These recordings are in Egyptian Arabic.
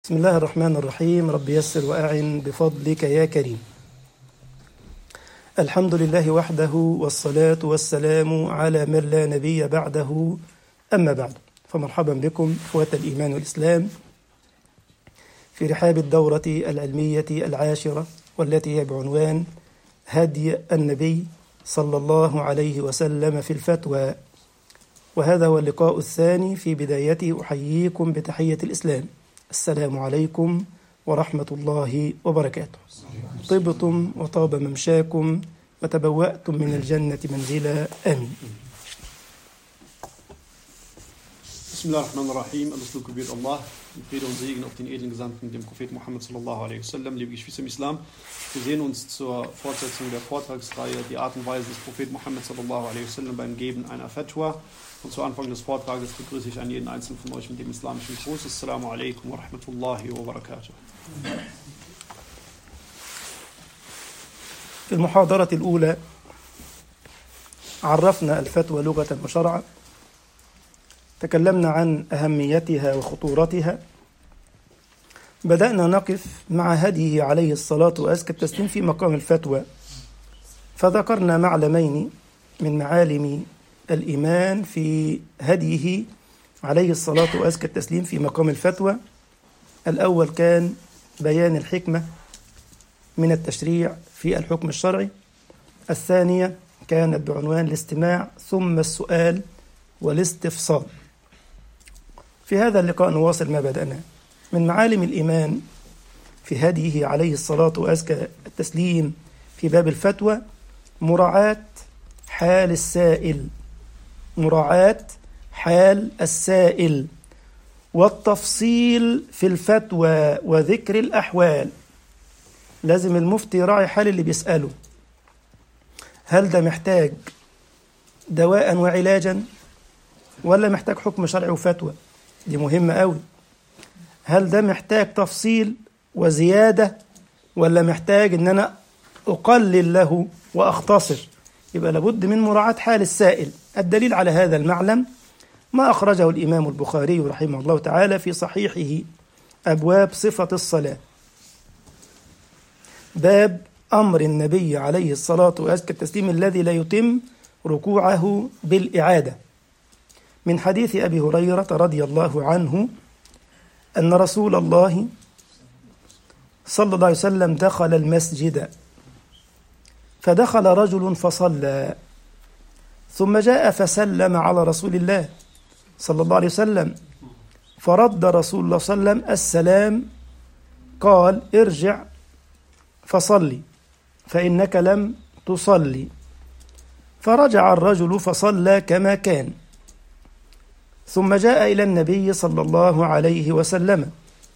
بسم الله الرحمن الرحيم رب يسر وأعن بفضلك يا كريم الحمد لله وحده والصلاة والسلام على من لا نبي بعده أما بعد فمرحبا بكم إخوة الإيمان والإسلام في رحاب الدورة العلمية العاشرة والتي هي بعنوان هدي النبي صلى الله عليه وسلم في الفتوى وهذا هو اللقاء الثاني في بدايته أحييكم بتحية الإسلام السلام عليكم ورحمة الله وبركاته طبتم وطاب ممشاكم وتبوأتم من الجنة منزلا آمين Bismillahirrahmanirrahim. Alles Lob gebührt Allah. Und Friede und Segen auf den edlen Gesandten, dem Propheten Muhammad sallallahu alaihi wasallam. Liebe Geschwister im Islam, wir sehen uns zur Fortsetzung der Vortragsreihe die Art und Weise des Propheten Muhammad sallallahu alaihi wasallam beim Geben einer Fatwa. Und zu Anfang des Vortrages begrüße ich einen jeden einzelnen von euch mit dem islamischen Gruß. Assalamu alaikum wa rahmatullahi wa barakatuh. في المحاضرة الأولى عرفنا الفتوى لغة وشرعا تكلمنا عن أهميتها وخطورتها بدأنا نقف مع هديه عليه الصلاة وأزكى التسليم في مقام الفتوى فذكرنا معلمين من معالم الإيمان في هديه عليه الصلاة وأزكى التسليم في مقام الفتوى الأول كان بيان الحكمة من التشريع في الحكم الشرعي الثانية كانت بعنوان الاستماع ثم السؤال والاستفصال في هذا اللقاء نواصل ما بدأنا من معالم الإيمان في هديه عليه الصلاة وأزكى التسليم في باب الفتوى مراعاة حال السائل مراعاة حال السائل والتفصيل في الفتوى وذكر الأحوال لازم المفتي يراعي حال اللي بيسأله هل ده محتاج دواء وعلاجا ولا محتاج حكم شرعي وفتوى دي مهمة قوي هل ده محتاج تفصيل وزيادة ولا محتاج ان انا اقلل له واختصر يبقى لابد من مراعاة حال السائل الدليل على هذا المعلم ما أخرجه الإمام البخاري رحمه الله تعالى في صحيحه أبواب صفة الصلاة باب أمر النبي عليه الصلاة وأزكى التسليم الذي لا يتم ركوعه بالإعادة من حديث أبي هريرة رضي الله عنه أن رسول الله صلى الله عليه وسلم دخل المسجد فدخل رجل فصلى ثم جاء فسلم على رسول الله صلى الله عليه وسلم فرد رسول الله صلى الله عليه وسلم السلام قال ارجع فصلي فإنك لم تصلي فرجع الرجل فصلى كما كان ثم جاء إلى النبي صلى الله عليه وسلم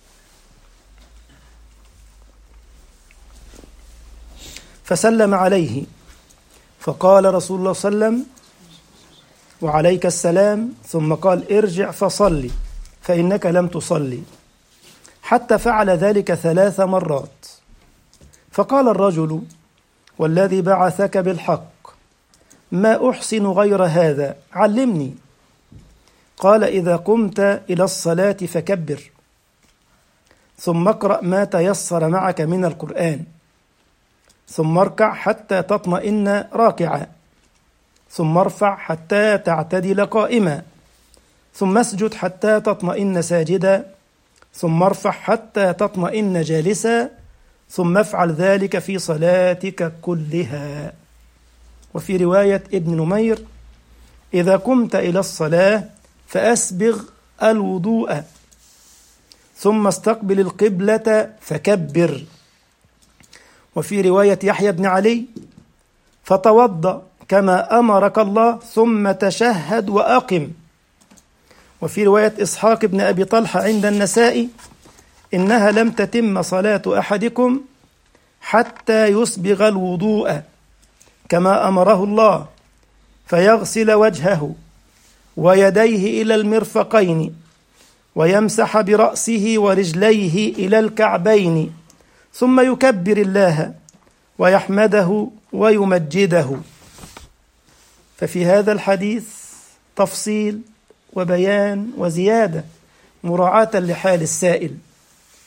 فسلم عليه فقال رسول الله صلى الله عليه وسلم وعليك السلام ثم قال ارجع فصلي فإنك لم تصلي حتى فعل ذلك ثلاث مرات فقال الرجل والذي بعثك بالحق ما أحسن غير هذا علمني قال إذا قمت إلى الصلاة فكبر ثم اقرأ ما تيسر معك من القرآن ثم اركع حتى تطمئن راكعا ثم ارفع حتى تعتدل قائما ثم اسجد حتى تطمئن ساجدا ثم ارفع حتى تطمئن جالسا ثم افعل ذلك في صلاتك كلها وفي رواية ابن نمير إذا قمت إلى الصلاة فأسبغ الوضوء ثم استقبل القبلة فكبر وفي رواية يحيى بن علي فتوضأ كما أمرك الله ثم تشهد وأقم وفي رواية إسحاق بن أبي طلحة عند النساء إنها لم تتم صلاة أحدكم حتى يسبغ الوضوء كما أمره الله فيغسل وجهه ويديه إلى المرفقين ويمسح برأسه ورجليه إلى الكعبين ثم يكبر الله ويحمده ويمجده ففي هذا الحديث تفصيل وبيان وزيادة مراعاة لحال السائل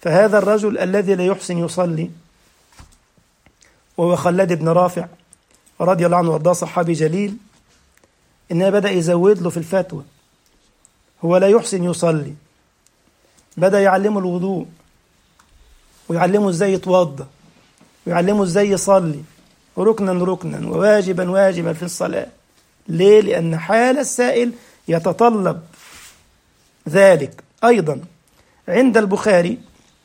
فهذا الرجل الذي لا يحسن يصلي وهو خلاد بن رافع رضي الله عنه وارضاه صحابي جليل إنها بدأ يزود له في الفتوى هو لا يحسن يصلي بدأ يعلمه الوضوء ويعلمه ازاي يتوضا ويعلمه ازاي يصلي ركنا ركنا وواجبا واجبا في الصلاة ليه؟ لأن حال السائل يتطلب ذلك أيضا عند البخاري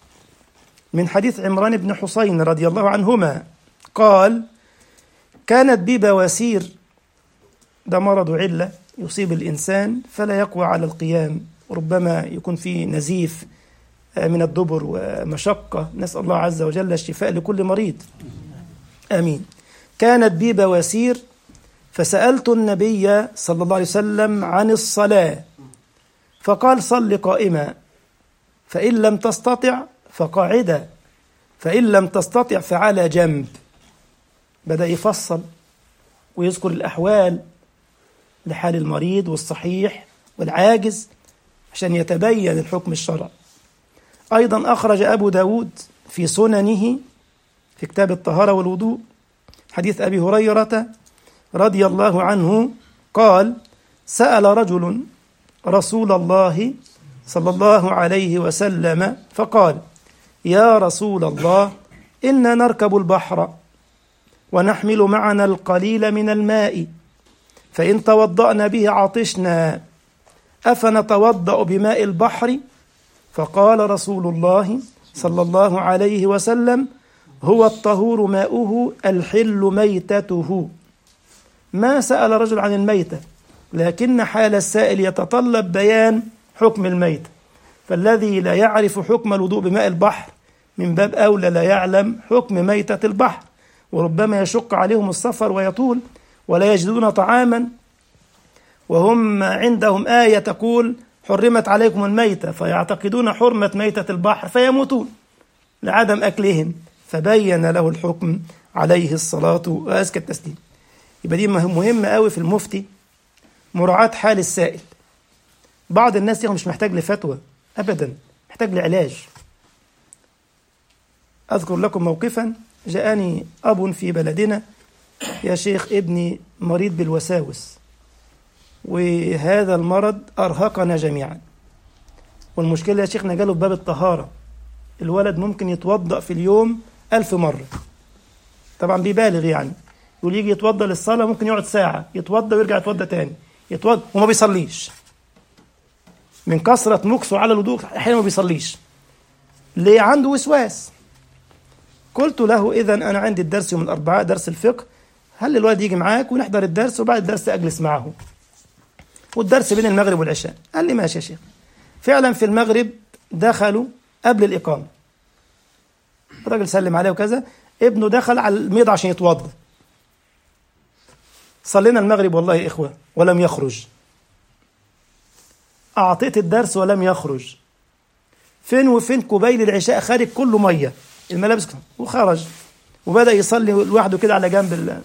من حديث عمران بن حسين رضي الله عنهما قال كانت بي بواسير ده مرض علة يصيب الإنسان فلا يقوى على القيام ربما يكون فيه نزيف من الدبر ومشقة نسأل الله عز وجل الشفاء لكل مريض آمين كانت بي بواسير فسألت النبي صلى الله عليه وسلم عن الصلاة فقال صل قائما فإن لم تستطع فقاعدا فإن لم تستطع فعلى جنب بدأ يفصل ويذكر الأحوال لحال المريض والصحيح والعاجز عشان يتبين الحكم الشرعي أيضا أخرج أبو داود في سننه في كتاب الطهارة والوضوء حديث أبي هريرة رضي الله عنه قال سأل رجل رسول الله صلى الله عليه وسلم فقال يا رسول الله إنا نركب البحر ونحمل معنا القليل من الماء فإن توضأنا به عطشنا أفنتوضأ بماء البحر فقال رسول الله صلى الله عليه وسلم هو الطهور ماؤه الحل ميتته ما سأل رجل عن الميتة لكن حال السائل يتطلب بيان حكم الميتة فالذي لا يعرف حكم الوضوء بماء البحر من باب أولى لا يعلم حكم ميتة البحر وربما يشق عليهم السفر ويطول ولا يجدون طعاما وهم عندهم آية تقول حرمت عليكم الميتة فيعتقدون حرمة ميتة البحر فيموتون لعدم أكلهم فبين له الحكم عليه الصلاة وأزكى التسليم يبقى دي مهمة قوي في المفتي مراعاة حال السائل بعض الناس مش محتاج لفتوى أبدا محتاج لعلاج أذكر لكم موقفا جاءني أب في بلدنا يا شيخ ابني مريض بالوساوس وهذا المرض أرهقنا جميعا والمشكلة يا شيخنا جاله باب الطهارة الولد ممكن يتوضأ في اليوم ألف مرة طبعا بيبالغ يعني يقول يجي يتوضأ للصلاة ممكن يقعد ساعة يتوضأ ويرجع يتوضأ تاني يتوضأ وما بيصليش من كثرة مكسه على الوضوء أحيانا ما بيصليش ليه عنده وسواس قلت له إذا أنا عندي الدرس يوم الأربعاء درس الفقه هل الولد يجي معاك ونحضر الدرس وبعد الدرس أجلس معه والدرس بين المغرب والعشاء قال لي ماشي يا شيخ فعلا في المغرب دخلوا قبل الإقامة الراجل سلم عليه وكذا ابنه دخل على الميض عشان يتوضا صلينا المغرب والله يا إخوة ولم يخرج أعطيت الدرس ولم يخرج فين وفين قبيل العشاء خارج كله مية الملابس وخرج وبدأ يصلي لوحده كده على جنب ال...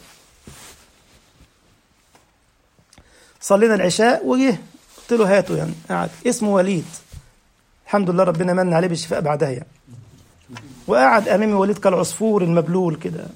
صلينا العشاء وجه قلت له هاته يعني قعد اسمه وليد الحمد لله ربنا من عليه بالشفاء بعدها يعني وقعد امامي وليد كالعصفور المبلول كده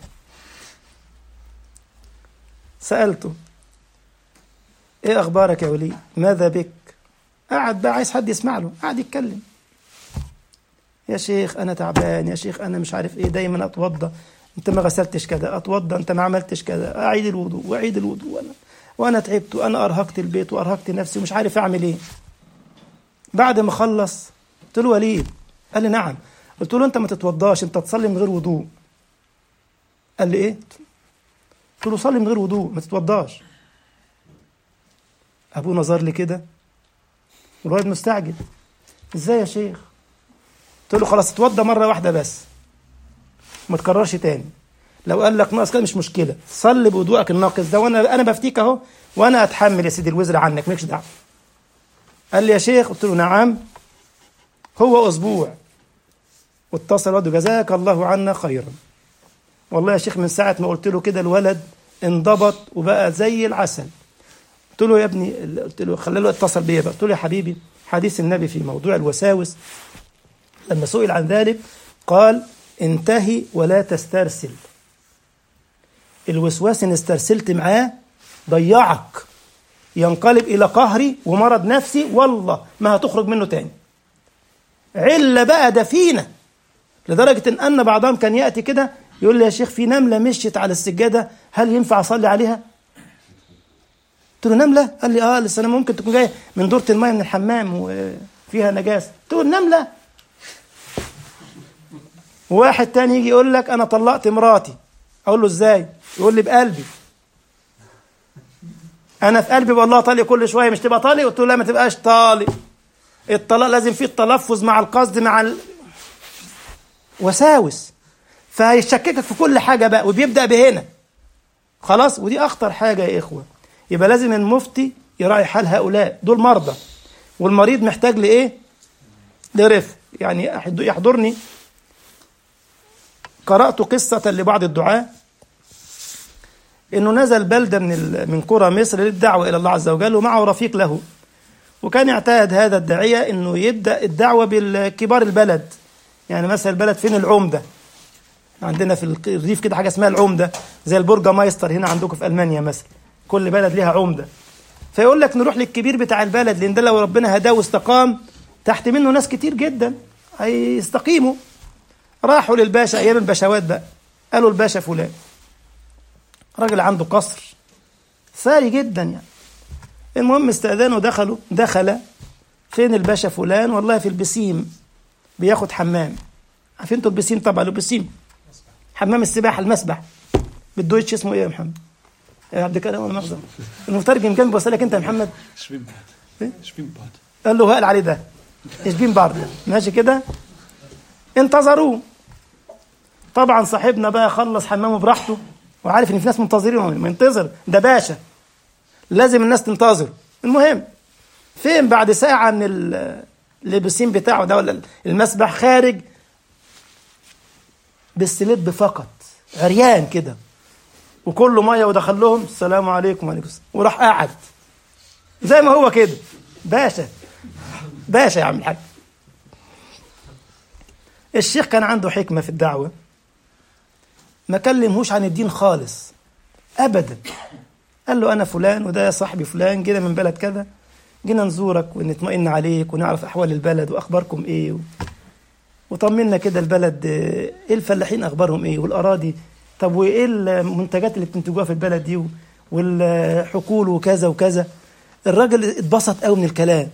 سالته ايه اخبارك يا وليد ماذا بك قعد بقى عايز حد يسمع له قعد يتكلم يا شيخ انا تعبان يا شيخ انا مش عارف ايه دايما اتوضى انت ما غسلتش كده اتوضى انت ما عملتش كده اعيد الوضوء واعيد الوضوء وانا وانا تعبت وانا ارهقت البيت وارهقت نفسي ومش عارف اعمل ايه بعد ما خلص قلت له وليد قال لي نعم قلت له انت ما تتوضاش انت تصلي من غير وضوء قال لي ايه قلت له صلي من غير وضوء ما تتوضاش ابوه نظر لي كده والواد مستعجل ازاي يا شيخ قلت له خلاص اتوضى مره واحده بس ما تكررش تاني لو قال لك ناقص كده مش مشكله صلي بوضوءك الناقص ده وانا انا بفتيك اهو وانا اتحمل يا سيدي الوزر عنك مالكش دعوه قال لي يا شيخ قلت له نعم هو اسبوع واتصل الولد جزاك الله عنا خيرا والله يا شيخ من ساعه ما قلت له كده الولد انضبط وبقى زي العسل قلت له يا ابني قلت له خلي له اتصل بيا بقى قلت له يا حبيبي حديث النبي في موضوع الوساوس لما سئل عن ذلك قال انتهي ولا تسترسل الوسواس ان استرسلت معاه ضيعك ينقلب الى قهري ومرض نفسي والله ما هتخرج منه تاني علة بقى دفينة لدرجة ان ان بعضهم كان يأتي كده يقول لي يا شيخ في نملة مشيت على السجادة هل ينفع اصلي عليها؟ قلت له نملة؟ قال لي اه لسه انا ممكن تكون جاية من دورة المية من الحمام وفيها نجاسة قلت له النملة واحد تاني يجي يقول لك انا طلقت مراتي اقول له ازاي؟ يقول لي بقلبي انا في قلبي بقول لها طالق كل شويه مش تبقى طالق قلت له لا ما تبقاش طالق الطلاق لازم فيه التلفظ مع القصد مع ال... وساوس فهيشككك في كل حاجه بقى وبيبدا بهنا خلاص ودي اخطر حاجه يا اخوه يبقى لازم المفتي يراعي حال هؤلاء دول مرضى والمريض محتاج لايه لرفق يعني يحضرني قرات قصه لبعض الدعاه انه نزل بلده من من قرى مصر للدعوه الى الله عز وجل ومعه رفيق له وكان يعتاد هذا الداعيه انه يبدا الدعوه بالكبار البلد يعني مثلا البلد فين العمده عندنا في الريف كده حاجه اسمها العمده زي البرجا مايستر هنا عندكم في المانيا مثلا كل بلد ليها عمده فيقول لك نروح للكبير بتاع البلد لان ده لو ربنا هداه واستقام تحت منه ناس كتير جدا هيستقيموا راحوا للباشا ايام البشوات بقى قالوا الباشا فلان راجل عنده قصر ثري جدا يعني المهم استأذنوا دخلوا دخل فين الباشا فلان والله في البسيم بياخد حمام عارفين انتوا البسيم طبعا البسيم حمام السباحه المسبح بالدويتش اسمه ايه يا محمد؟ يا عبد الكريم ولا مؤاخذه المترجم جنبي بص لك انت يا محمد Schwimmbad. Schwimmbad. قال له قال عليه ده اشبين بارد ماشي كده انتظروه طبعا صاحبنا بقى خلص حمامه براحته وعارف ان في ناس منتظرين منتظر ده باشا لازم الناس تنتظر المهم فين بعد ساعة من اللبسين بتاعه ده ولا المسبح خارج بالسلب فقط عريان كده وكله ميه ودخل لهم السلام عليكم وعليكم السلام وراح قاعد زي ما هو كده باشا باشا يا عم الحاج الشيخ كان عنده حكمة في الدعوة ما كلمهوش عن الدين خالص أبدا قال له أنا فلان وده صاحبي فلان جينا من بلد كذا جينا نزورك ونطمئن عليك ونعرف أحوال البلد وأخباركم إيه و... وطمنا كده البلد إيه الفلاحين أخبارهم إيه والأراضي طب وإيه المنتجات اللي بتنتجوها في البلد دي والحقول وكذا وكذا الراجل اتبسط قوي من الكلام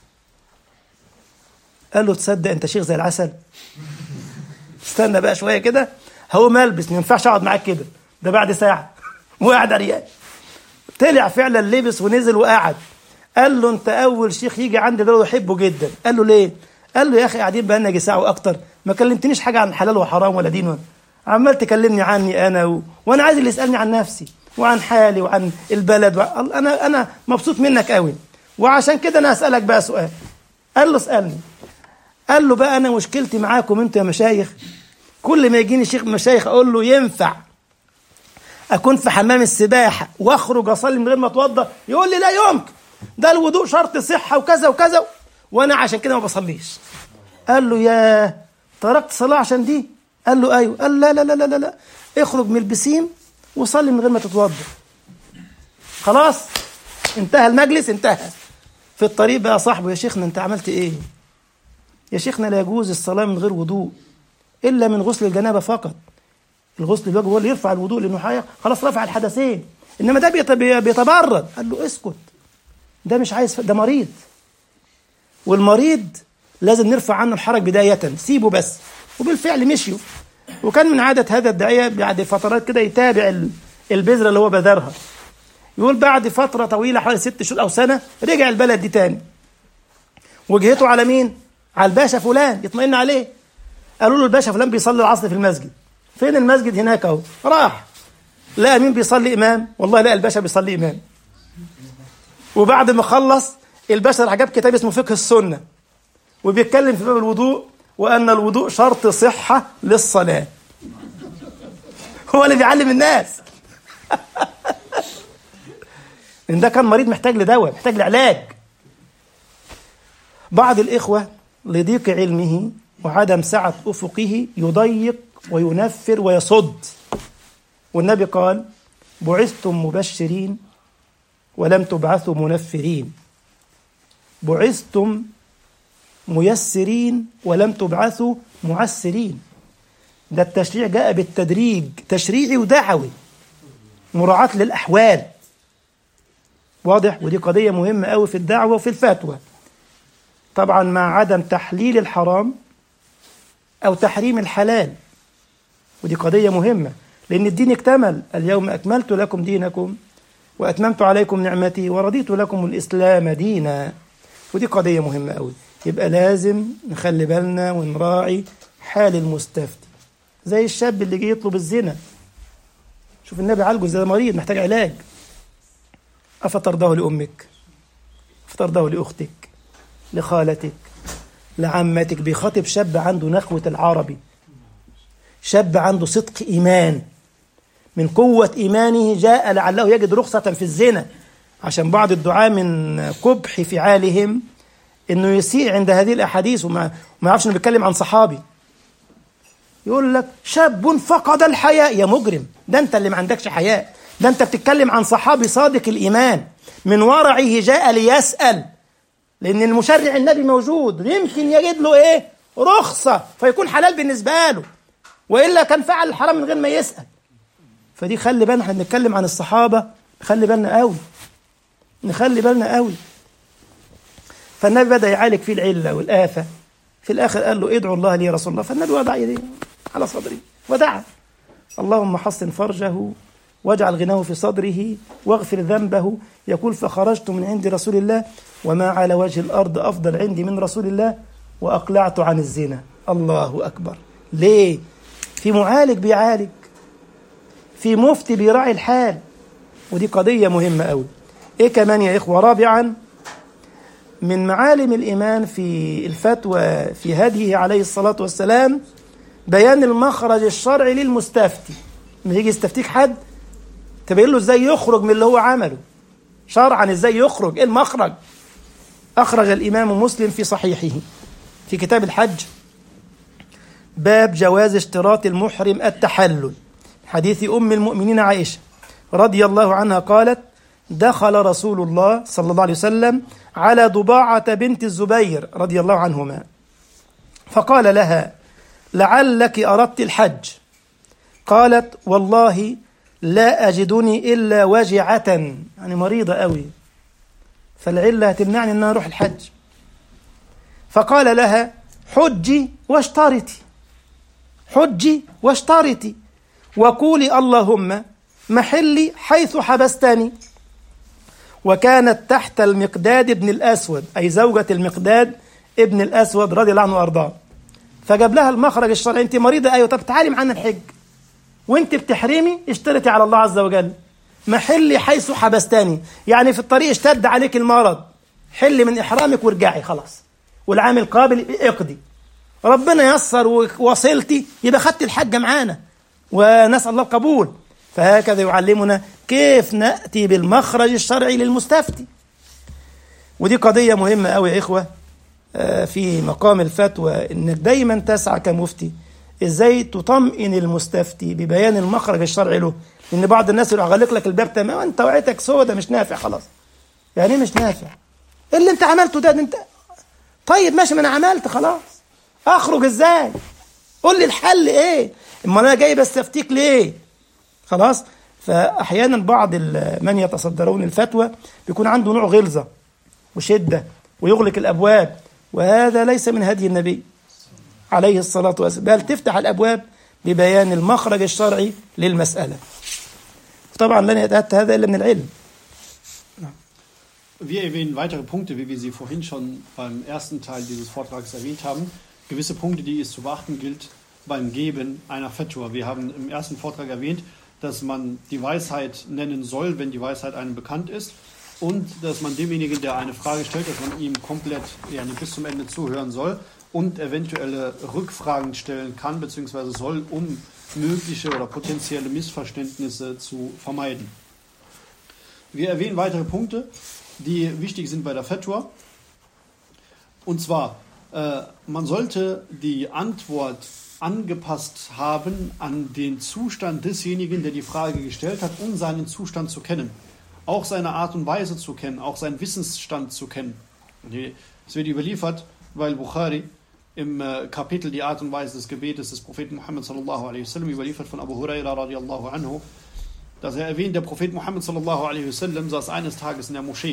قال له تصدق انت شيخ زي العسل استنى بقى شويه كده هو ملبس ما ينفعش اقعد معاك كده ده بعد ساعه وقعد عريان طلع فعلا لبس ونزل وقعد قال له انت اول شيخ يجي عندي ده يحبه جدا قال له ليه قال له يا اخي قاعدين بقالنا يجي ساعه واكتر ما كلمتنيش حاجه عن حلال وحرام ولا دين ولا عمال تكلمني عني انا و... وانا عايز اللي يسالني عن نفسي وعن حالي وعن البلد و... انا انا مبسوط منك قوي وعشان كده انا هسالك بقى سؤال قال له اسالني قال له بقى انا مشكلتي معاكم انتوا يا مشايخ كل ما يجيني شيخ مشايخ اقول له ينفع اكون في حمام السباحه واخرج اصلي من غير ما اتوضا يقول لي لا يمكن ده الوضوء شرط صحه وكذا وكذا وانا عشان كده ما بصليش قال له يا تركت صلاه عشان دي قال له ايوه قال لا لا لا لا لا اخرج من البسين وصلي من غير ما تتوضا خلاص انتهى المجلس انتهى في الطريق بقى صاحبه يا شيخنا انت عملت ايه يا شيخنا لا يجوز الصلاة من غير وضوء إلا من غسل الجنابة فقط الغسل الوجه هو اللي يرفع الوضوء لأنه خلاص رفع الحدثين إنما ده بيتبرد قال له اسكت ده مش عايز ده مريض والمريض لازم نرفع عنه الحرج بداية سيبه بس وبالفعل مشيوا وكان من عادة هذا الداعية بعد فترات كده يتابع البذرة اللي هو بذرها يقول بعد فترة طويلة حوالي ست شهور أو سنة رجع البلد دي تاني وجهته على مين؟ على الباشا فلان يطمئن عليه قالوا له الباشا فلان بيصلي العصر في المسجد فين المسجد هناك اهو راح لقى مين بيصلي امام والله لقى الباشا بيصلي امام وبعد ما خلص الباشا راح جاب كتاب اسمه فقه السنه وبيتكلم في باب الوضوء وان الوضوء شرط صحه للصلاه هو اللي بيعلم الناس ان ده كان مريض محتاج لدواء محتاج لعلاج بعض الاخوه لضيق علمه وعدم سعة أفقه يضيق وينفر ويصد والنبي قال بعثتم مبشرين ولم تبعثوا منفرين بعثتم ميسرين ولم تبعثوا معسرين ده التشريع جاء بالتدريج تشريعي ودعوي مراعاة للأحوال واضح ودي قضية مهمة قوي في الدعوة وفي الفتوى طبعا مع عدم تحليل الحرام أو تحريم الحلال ودي قضية مهمة لأن الدين اكتمل اليوم أكملت لكم دينكم وأتممت عليكم نعمتي ورضيت لكم الإسلام دينا ودي قضية مهمة قوي يبقى لازم نخلي بالنا ونراعي حال المستفتي زي الشاب اللي جه يطلب الزنا شوف النبي عالجه زي مريض محتاج علاج أفترضاه لأمك أفترضاه لأختك لخالتك لعمتك بيخاطب شاب عنده نخوة العربي شاب عنده صدق إيمان من قوة إيمانه جاء لعله يجد رخصة في الزنا عشان بعض الدعاة من قبح فعالهم انه يسيء عند هذه الاحاديث وما ما يعرفش انه بيتكلم عن صحابي يقول لك شاب فقد الحياء يا مجرم ده انت اللي ما عندكش حياء ده انت بتتكلم عن صحابي صادق الايمان من ورعه جاء ليسال لان المشرع النبي موجود يمكن يجد له ايه رخصه فيكون حلال بالنسبه له والا كان فعل الحرام من غير ما يسال فدي خلي بالنا احنا بنتكلم عن الصحابه خلي بالنا قوي نخلي بالنا قوي فالنبي بدا يعالج فيه العله والافه في الاخر قال له ادعو الله لي يا رسول الله فالنبي وضع يديه على صدره ودعا اللهم حصن فرجه واجعل غناه في صدره واغفر ذنبه يقول فخرجت من عند رسول الله وما على وجه الارض افضل عندي من رسول الله واقلعت عن الزنا الله اكبر ليه في معالج بيعالج في مفتي بيراعي الحال ودي قضيه مهمه قوي ايه كمان يا اخوه رابعا من معالم الايمان في الفتوى في هديه عليه الصلاه والسلام بيان المخرج الشرعي للمستفتي لما يجي يستفتيك حد تبين له ازاي يخرج من اللي هو عمله شرعا ازاي يخرج ايه المخرج اخرج الامام مسلم في صحيحه في كتاب الحج باب جواز اشتراط المحرم التحلل حديث ام المؤمنين عائشه رضي الله عنها قالت دخل رسول الله صلى الله عليه وسلم على ضباعة بنت الزبير رضي الله عنهما فقال لها لعلك أردت الحج قالت والله لا أجدني إلا وجعة يعني مريضة قوي فالعلة هتمنعني أن أروح الحج فقال لها حجي واشترطي حجي واشترطي وقولي اللهم محلي حيث حبستني وكانت تحت المقداد ابن الأسود أي زوجة المقداد ابن الأسود رضي الله عنه وأرضاه فجاب لها المخرج الشرعي أنت مريضة أيوة طب تعالي معانا الحج وأنت بتحرمي اشترطي على الله عز وجل محلي حيث حبستني يعني في الطريق اشتد عليك المرض حلي من إحرامك وارجعي خلاص والعام القابل اقضي ربنا يسر ووصلتي يبقى خدت الحج معانا ونسأل الله القبول فهكذا يعلمنا كيف نأتي بالمخرج الشرعي للمستفتي ودي قضية مهمة أوي يا إخوة في مقام الفتوى إنك دايما تسعى كمفتي إزاي تطمئن المستفتي ببيان المخرج الشرعي له لأن بعض الناس يروح غلق لك الباب تماما أنت وعيتك سودة مش نافع خلاص يعني إيه مش نافع إيه اللي أنت عملته ده, ده أنت طيب ماشي ما أنا عملت خلاص أخرج إزاي قول لي الحل إيه أما أنا جاي بستفتيك ليه خلاص فاحيانا بعض من يتصدرون الفتوى بيكون عنده نوع غلظه وشده ويغلق الابواب وهذا ليس من هدي النبي عليه الصلاه والسلام بل تفتح الابواب ببيان المخرج الشرعي للمساله طبعا لن يتاتى هذا الا من العلم Wir erwähnen weitere Punkte, wie wir sie vorhin schon beim ersten Teil dieses Vortrags erwähnt haben. Gewisse Punkte, die es zu beachten gilt beim Geben einer Fatwa. Wir haben im ersten Vortrag erwähnt, dass man die Weisheit nennen soll, wenn die Weisheit einem bekannt ist. Und dass man demjenigen, der eine Frage stellt, dass man ihm komplett ja, bis zum Ende zuhören soll und eventuelle Rückfragen stellen kann bzw. soll, um mögliche oder potenzielle Missverständnisse zu vermeiden. Wir erwähnen weitere Punkte, die wichtig sind bei der Fatwa. Und zwar äh, man sollte die Antwort angepasst haben an den Zustand desjenigen, der die Frage gestellt hat, um seinen Zustand zu kennen. Auch seine Art und Weise zu kennen, auch seinen Wissensstand zu kennen. Es wird überliefert, weil Bukhari im äh, Kapitel die Art und Weise des Gebetes des Propheten Muhammad sallallahu alaihi wasallam überliefert von Abu Huraira radiallahu anhu, dass er erwähnt, der Prophet Muhammad sallallahu alaihi wasallam saß eines Tages in der Moschee.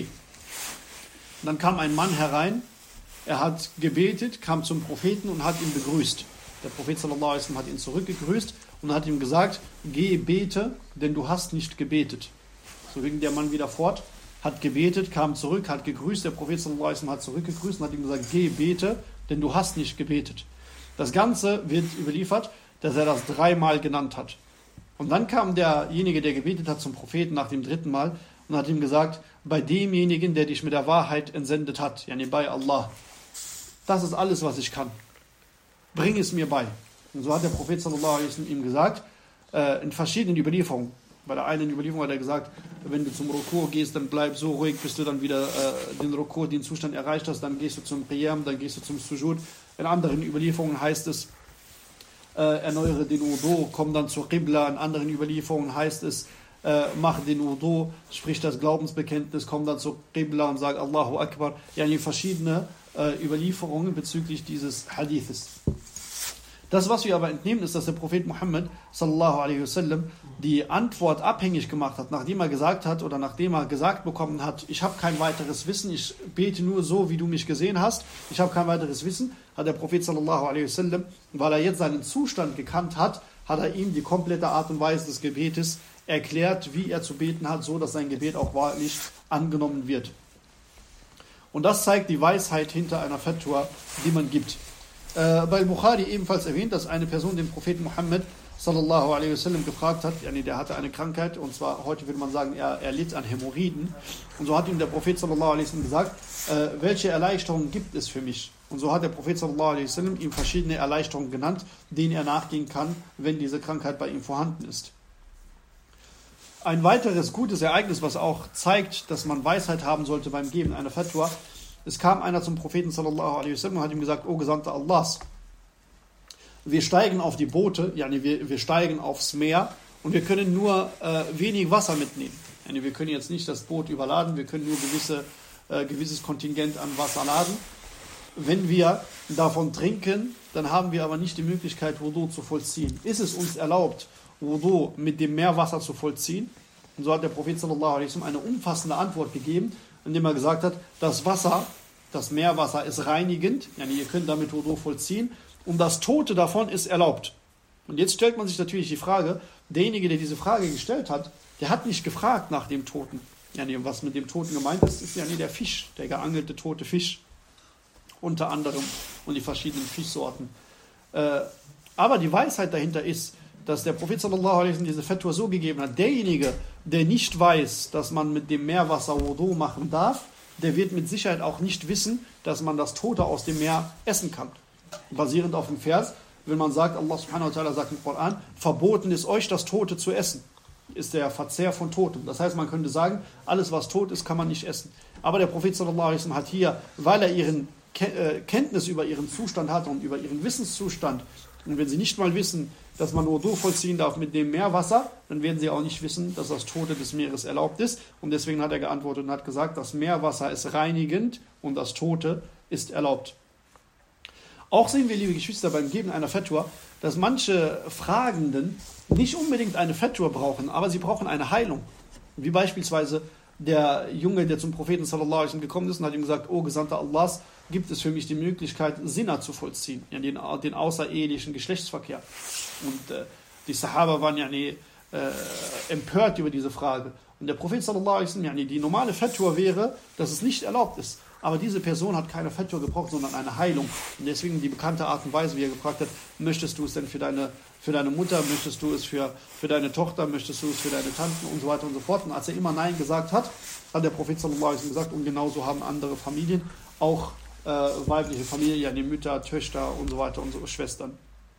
Und dann kam ein Mann herein, er hat gebetet, kam zum Propheten und hat ihn begrüßt. Der Prophet sallallahu alaihi wasallam hat ihn zurückgegrüßt und hat ihm gesagt, geh bete, denn du hast nicht gebetet. So ging der Mann wieder fort, hat gebetet, kam zurück, hat gegrüßt. Der Prophet sallallahu alaihi wasallam hat zurückgegrüßt und hat ihm gesagt, geh bete, denn du hast nicht gebetet. Das Ganze wird überliefert, dass er das dreimal genannt hat. Und dann kam derjenige, der gebetet hat, zum Propheten nach dem dritten Mal und hat ihm gesagt, bei demjenigen, der dich mit der Wahrheit entsendet hat, yani bei Allah, das ist alles, was ich kann. Bring es mir bei. Und so hat der Prophet sallallahu alaihi wasallam ihm gesagt, äh, in verschiedenen Überlieferungen. Bei der einen Überlieferung hat er gesagt, wenn du zum Rukur gehst, dann bleib so ruhig, bis du dann wieder äh, den Rukur, den Zustand erreicht hast, dann gehst du zum Qiyam, dann gehst du zum Sujud. In anderen Überlieferungen heißt es, äh, erneuere den Udo, komm dann zur Qibla. In anderen Überlieferungen heißt es, äh, mach den Udo, sprich das Glaubensbekenntnis, komm dann zur Qibla und sag Allahu Akbar. Ja, verschiedene äh, Überlieferungen bezüglich dieses Hadithes. Das, was wir aber entnehmen, ist, dass der Prophet Muhammad sallallahu alaihi wasallam die Antwort abhängig gemacht hat, nachdem er gesagt hat oder nachdem er gesagt bekommen hat, ich habe kein weiteres Wissen, ich bete nur so, wie du mich gesehen hast, ich habe kein weiteres Wissen, hat der Prophet sallallahu alaihi wasallam, weil er jetzt seinen Zustand gekannt hat, hat er ihm die komplette Art und Weise des Gebetes erklärt, wie er zu beten hat, so dass sein Gebet auch wahrlich angenommen wird. Und das zeigt die Weisheit hinter einer Fatwa, die man gibt. Äh, bei Bukhari ebenfalls erwähnt, dass eine Person den Propheten Muhammad sallallahu alaihi wasallam gefragt hat, yani der hatte eine Krankheit und zwar heute würde man sagen, er, er litt an Hämorrhoiden und so hat ihm der Prophet sallallahu alaihi wasallam gesagt, äh, welche Erleichterungen gibt es für mich? Und so hat der Prophet sallallahu alaihi wasallam ihm verschiedene Erleichterungen genannt, denen er nachgehen kann, wenn diese Krankheit bei ihm vorhanden ist. Ein weiteres gutes Ereignis, was auch zeigt, dass man Weisheit haben sollte beim Geben einer Fatwa, es kam einer zum Propheten sallallahu alaihi wasallam und hat ihm gesagt, O Gesandter Allahs, wir steigen auf die Boote, yani wir, wir steigen aufs Meer und wir können nur äh, wenig Wasser mitnehmen. Yani wir können jetzt nicht das Boot überladen, wir können nur gewisse, äh, gewisses Kontingent an Wasser laden. Wenn wir davon trinken, dann haben wir aber nicht die Möglichkeit, Wudu zu vollziehen. Ist es uns erlaubt, Wudu mit dem Meerwasser zu vollziehen? Und so hat der Prophet sallallahu alaihi wasallam eine umfassende Antwort gegeben, indem er gesagt hat, das Wasser, das Meerwasser ist reinigend, yani ihr könnt damit Wudu vollziehen, und das Tote davon ist erlaubt. Und jetzt stellt man sich natürlich die Frage, derjenige, der diese Frage gestellt hat, der hat nicht gefragt nach dem Toten. Yani, was mit dem Toten gemeint ist, ist ja nie der Fisch, der geangelte tote Fisch. Unter anderem und die verschiedenen Fischsorten. Äh, aber die Weisheit dahinter ist, dass der Prophet sallallahu alaihi wasallam diese Fatwa so gegeben hat, derjenige, der nicht weiß, dass man mit dem Meerwasser Wudu machen darf, der wird mit Sicherheit auch nicht wissen, dass man das Tote aus dem Meer essen kann. Basierend auf dem Vers, wenn man sagt, Allah subhanahu wa ta'ala sagt im Koran, verboten ist euch das Tote zu essen, ist der Verzehr von Totem. Das heißt, man könnte sagen, alles was tot ist, kann man nicht essen. Aber der Prophet sallallahu alaihi wasallam hat hier, weil er ihren äh, Kenntnis über ihren Zustand hat und über ihren Wissenszustand, und wenn sie nicht mal wissen, dass man Wudu vollziehen darf mit dem Meerwasser, dann werden sie auch nicht wissen, dass das Tote des Meeres erlaubt ist. Und deswegen hat er geantwortet und hat gesagt, das Meerwasser ist reinigend und das Tote ist erlaubt. Auch sehen wir, liebe Geschwister, beim Geben einer Fatwa, dass manche Fragenden nicht unbedingt eine Fatwa brauchen, aber sie brauchen eine Heilung. Wie beispielsweise der Junge, der zum Propheten sallallahu alaihi gekommen ist und hat ihm gesagt, O Gesandter Allahs, gibt es für mich die Möglichkeit, Sinna zu vollziehen, ja, den, den außerehelichen Geschlechtsverkehr. Und äh, die Sahaba waren ja äh, empört über diese Frage. Und der Prophet sallallahu alaihi wasallam, die normale Fatwa wäre, dass es nicht erlaubt ist. Aber diese Person hat keine Fatwa gebraucht, sondern eine Heilung. Und deswegen die bekannte Art und Weise, wie er gefragt hat, möchtest du es denn für deine, für deine Mutter, möchtest du es für, für deine Tochter, möchtest du es für deine Tanten und so weiter und so fort. Und als er immer Nein gesagt hat, hat der Prophet sallallahu alaihi wasallam gesagt, und genauso haben andere Familien auch äh, weibliche Familien, die Mütter, Töchter und so weiter und so Schwestern.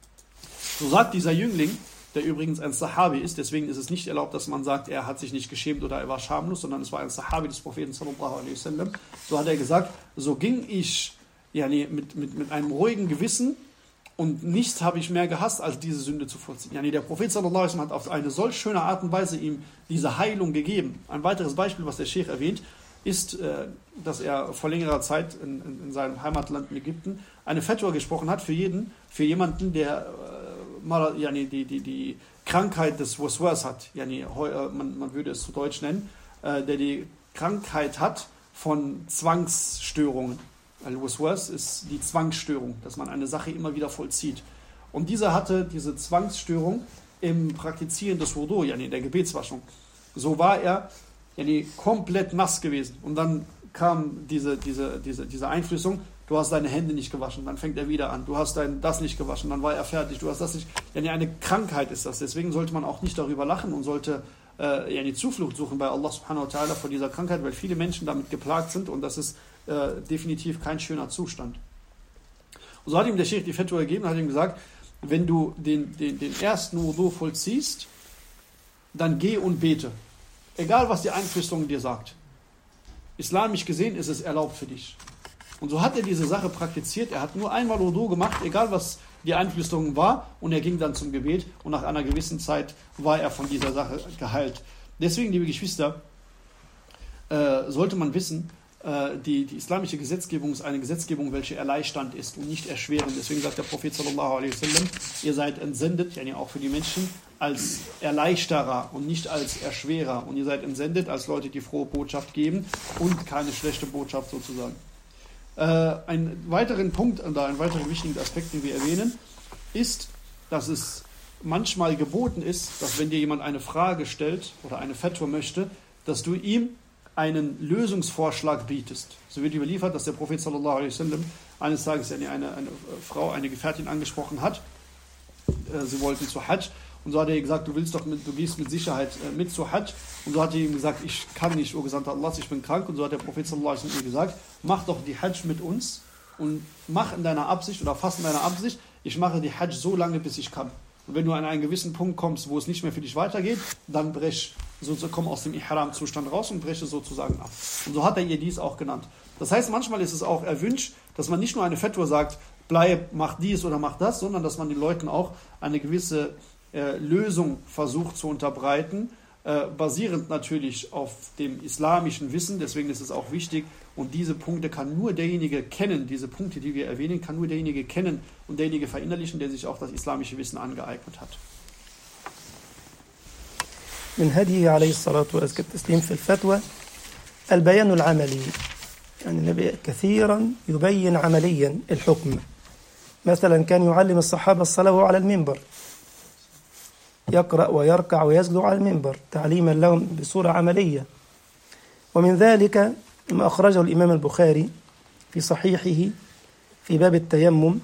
So sagt dieser Jüngling, der übrigens ein Sahabi ist, deswegen ist es nicht erlaubt, dass man sagt, er hat sich nicht geschämt oder er war schamlos, sondern es war ein Sahabi des Propheten sallallahu alaihi wasallam. So hat er gesagt, so ging ich yani mit, mit, mit einem ruhigen Gewissen und nichts habe ich mehr gehasst, als diese Sünde zu vollziehen. Yani der Prophet sallallahu alaihi wasallam hat auf eine solch schöne Art und Weise ihm diese Heilung gegeben. Ein weiteres Beispiel, was der Sheikh erwähnt, ist, äh, dass er vor längerer Zeit in, in, in seinem Heimatland in Ägypten eine Fatwa gesprochen hat für jeden, für jemanden, der äh, mal yani, die, die, die Krankheit des Waswas hat, yani, äh, man, man würde es zu Deutsch nennen, der die Krankheit hat von Zwangsstörungen. Al-Waswas ist die Zwangsstörung, dass man eine Sache immer wieder vollzieht. Und dieser hatte diese Zwangsstörung im Praktizieren des Wudu, yani in der Gebetswaschung. So war er yani komplett nass gewesen. Und dann kam diese, diese, diese, diese Einflüssung, du hast deine Hände nicht gewaschen, dann fängt er wieder an. Du hast dein, das nicht gewaschen, dann war er fertig. Du hast das nicht. Yani eine Krankheit ist das. Deswegen sollte man auch nicht darüber lachen und sollte äh, yani Zuflucht suchen bei Allah subhanahu wa ta'ala vor dieser Krankheit, weil viele Menschen damit geplagt sind und das ist äh, definitiv kein schöner Zustand. Und so hat ihm der Sheikh die Fatwa gegeben und hat ihm gesagt, wenn du den, den, den ersten Wudu vollziehst, dann geh und bete. Egal, was die Einflüsterung dir sagt. Islamisch gesehen ist es erlaubt für dich. Und so hat er diese Sache praktiziert. Er hat nur einmal Wudu gemacht, egal was die Einflüsterung war, und er ging dann zum Gebet. Und nach einer gewissen Zeit war er von dieser Sache geheilt. Deswegen, liebe Geschwister, äh, sollte man wissen, äh, die, die islamische Gesetzgebung ist eine Gesetzgebung, welche erleichternd ist und nicht erschwerend. Deswegen sagt der Prophet sallallahu alaihi wasallam, ihr seid entsendet, yani auch für die Menschen, als Erleichterer und nicht als Erschwerer. Und ihr seid entsendet als Leute, die frohe Botschaft geben und keine schlechte Botschaft sozusagen. Äh, einen weiteren Punkt oder einen weiteren wichtigen Aspekt, den wir erwähnen, ist, dass es manchmal geboten ist, dass wenn dir jemand eine Frage stellt oder eine Fatwa möchte, dass du ihm einen Lösungsvorschlag bietest. So wird überliefert, dass der Prophet sallallahu alaihi wasallam eines Tages eine, eine, eine Frau, eine Gefährtin angesprochen hat. Äh, sie wollten zu Hajj und so hat er gesagt, du willst doch mit, du gehst mit Sicherheit äh, mit zu Hajj. Und so hat er ihm gesagt, ich kann nicht, o Gesandter Allah, ich bin krank. Und so hat der Prophet sallallahu alaihi wasallam ihr gesagt, mach doch die Hajj mit uns und mach in deiner Absicht oder fass in deiner Absicht, ich mache die Hajj so lange, bis ich kann. Und wenn du an einen gewissen Punkt kommst, wo es nicht mehr für dich weitergeht, dann brech, so, komm aus dem Ihram-Zustand raus und breche sozusagen ab. Und so hat er ihr dies auch genannt. Das heißt, manchmal ist es auch erwünscht, dass man nicht nur eine Fettwur sagt, bleib, mach dies oder mach das, sondern dass man den Leuten auch eine gewisse äh, Lösung versucht zu unterbreiten, äh, basierend natürlich auf dem islamischen Wissen. Deswegen ist es auch wichtig, und diese Punkte kann nur derjenige kennen, diese Punkte, die wir erwähnen, kann nur derjenige kennen und derjenige verinnerlichen, der sich auch das islamische Wissen angeeignet hat. من هديه عليه الصلاة والتسليم في الفتوى البيان العملي يعني النبي كثيرا يبين عمليا الحكم مثلا كان يعلم الصحابة الصلاة وهو على المنبر يقرأ ويركع ويسجد على المنبر تعليما لهم بصورة عملية ومن ذلك ما أخرجه الإمام البخاري في صحيحه في باب التيمم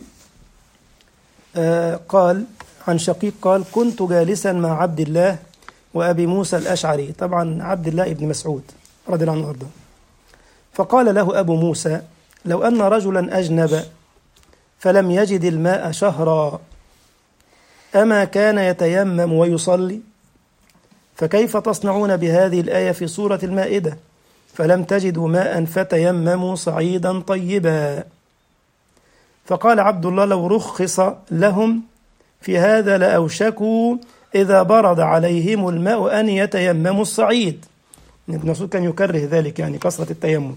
آه قال عن شقيق قال كنت جالسا مع عبد الله وأبي موسى الأشعري طبعا عبد الله بن مسعود رضي الله عنه وارضاه فقال له أبو موسى لو أن رجلا أجنب فلم يجد الماء شهرا أما كان يتيمم ويصلي فكيف تصنعون بهذه الآية في سورة المائدة فلم تجدوا ماء فتيمموا صعيدا طيبا فقال عبد الله لو رخص لهم في هذا لأوشكوا إذا برد عليهم الماء أن يتيمموا الصعيد ابن مسعود كان يكره ذلك يعني كثرة التيمم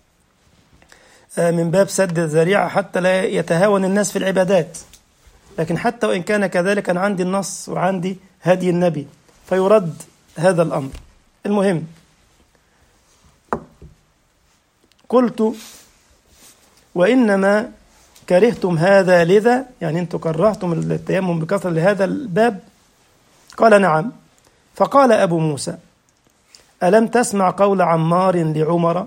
من باب سد الذريعة حتى لا يتهاون الناس في العبادات لكن حتى وإن كان كذلك أنا عندي النص وعندي هدي النبي فيرد هذا الأمر المهم قلت وإنما كرهتم هذا لذا يعني أنتم كرهتم التيمم بكثرة لهذا الباب قال نعم فقال أبو موسى ألم تسمع قول عمار لعمر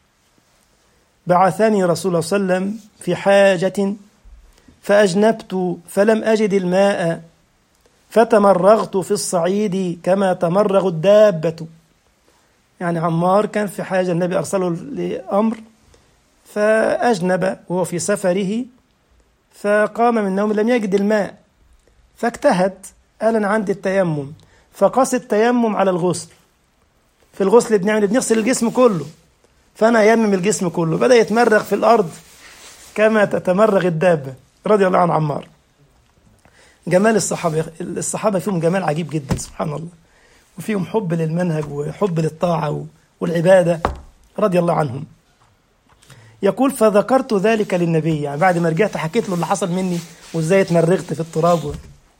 بعثني رسول الله صلى الله عليه وسلم في حاجة فأجنبت فلم أجد الماء فتمرغت في الصعيد كما تمرغ الدابة يعني عمار كان في حاجة النبي أرسله لأمر فأجنب وهو في سفره فقام من النوم لم يجد الماء فاجتهد قال أنا عندي التيمم فقاس التيمم على الغسل في الغسل بنعمل بنغسل الجسم كله فأنا أيمم الجسم كله بدأ يتمرغ في الأرض كما تتمرغ الدابة رضي الله عن عمار جمال الصحابة الصحابة فيهم جمال عجيب جدا سبحان الله وفيهم حب للمنهج وحب للطاعة والعبادة رضي الله عنهم يقول فذكرت ذلك للنبي يعني بعد ما رجعت حكيت له اللي حصل مني وازاي اتمرغت في التراب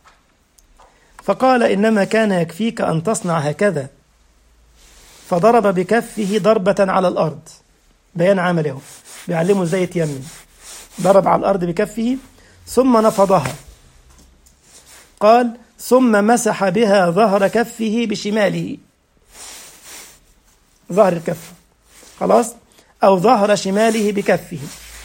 فقال انما كان يكفيك ان تصنع هكذا فضرب بكفه ضربة على الارض بيان عمله بيعلمه ازاي يتيمم ضرب على الارض بكفه ثم نفضها قال ثم مسح بها ظهر كفه بشماله ظهر الكف خلاص أو ظهر شماله بكفه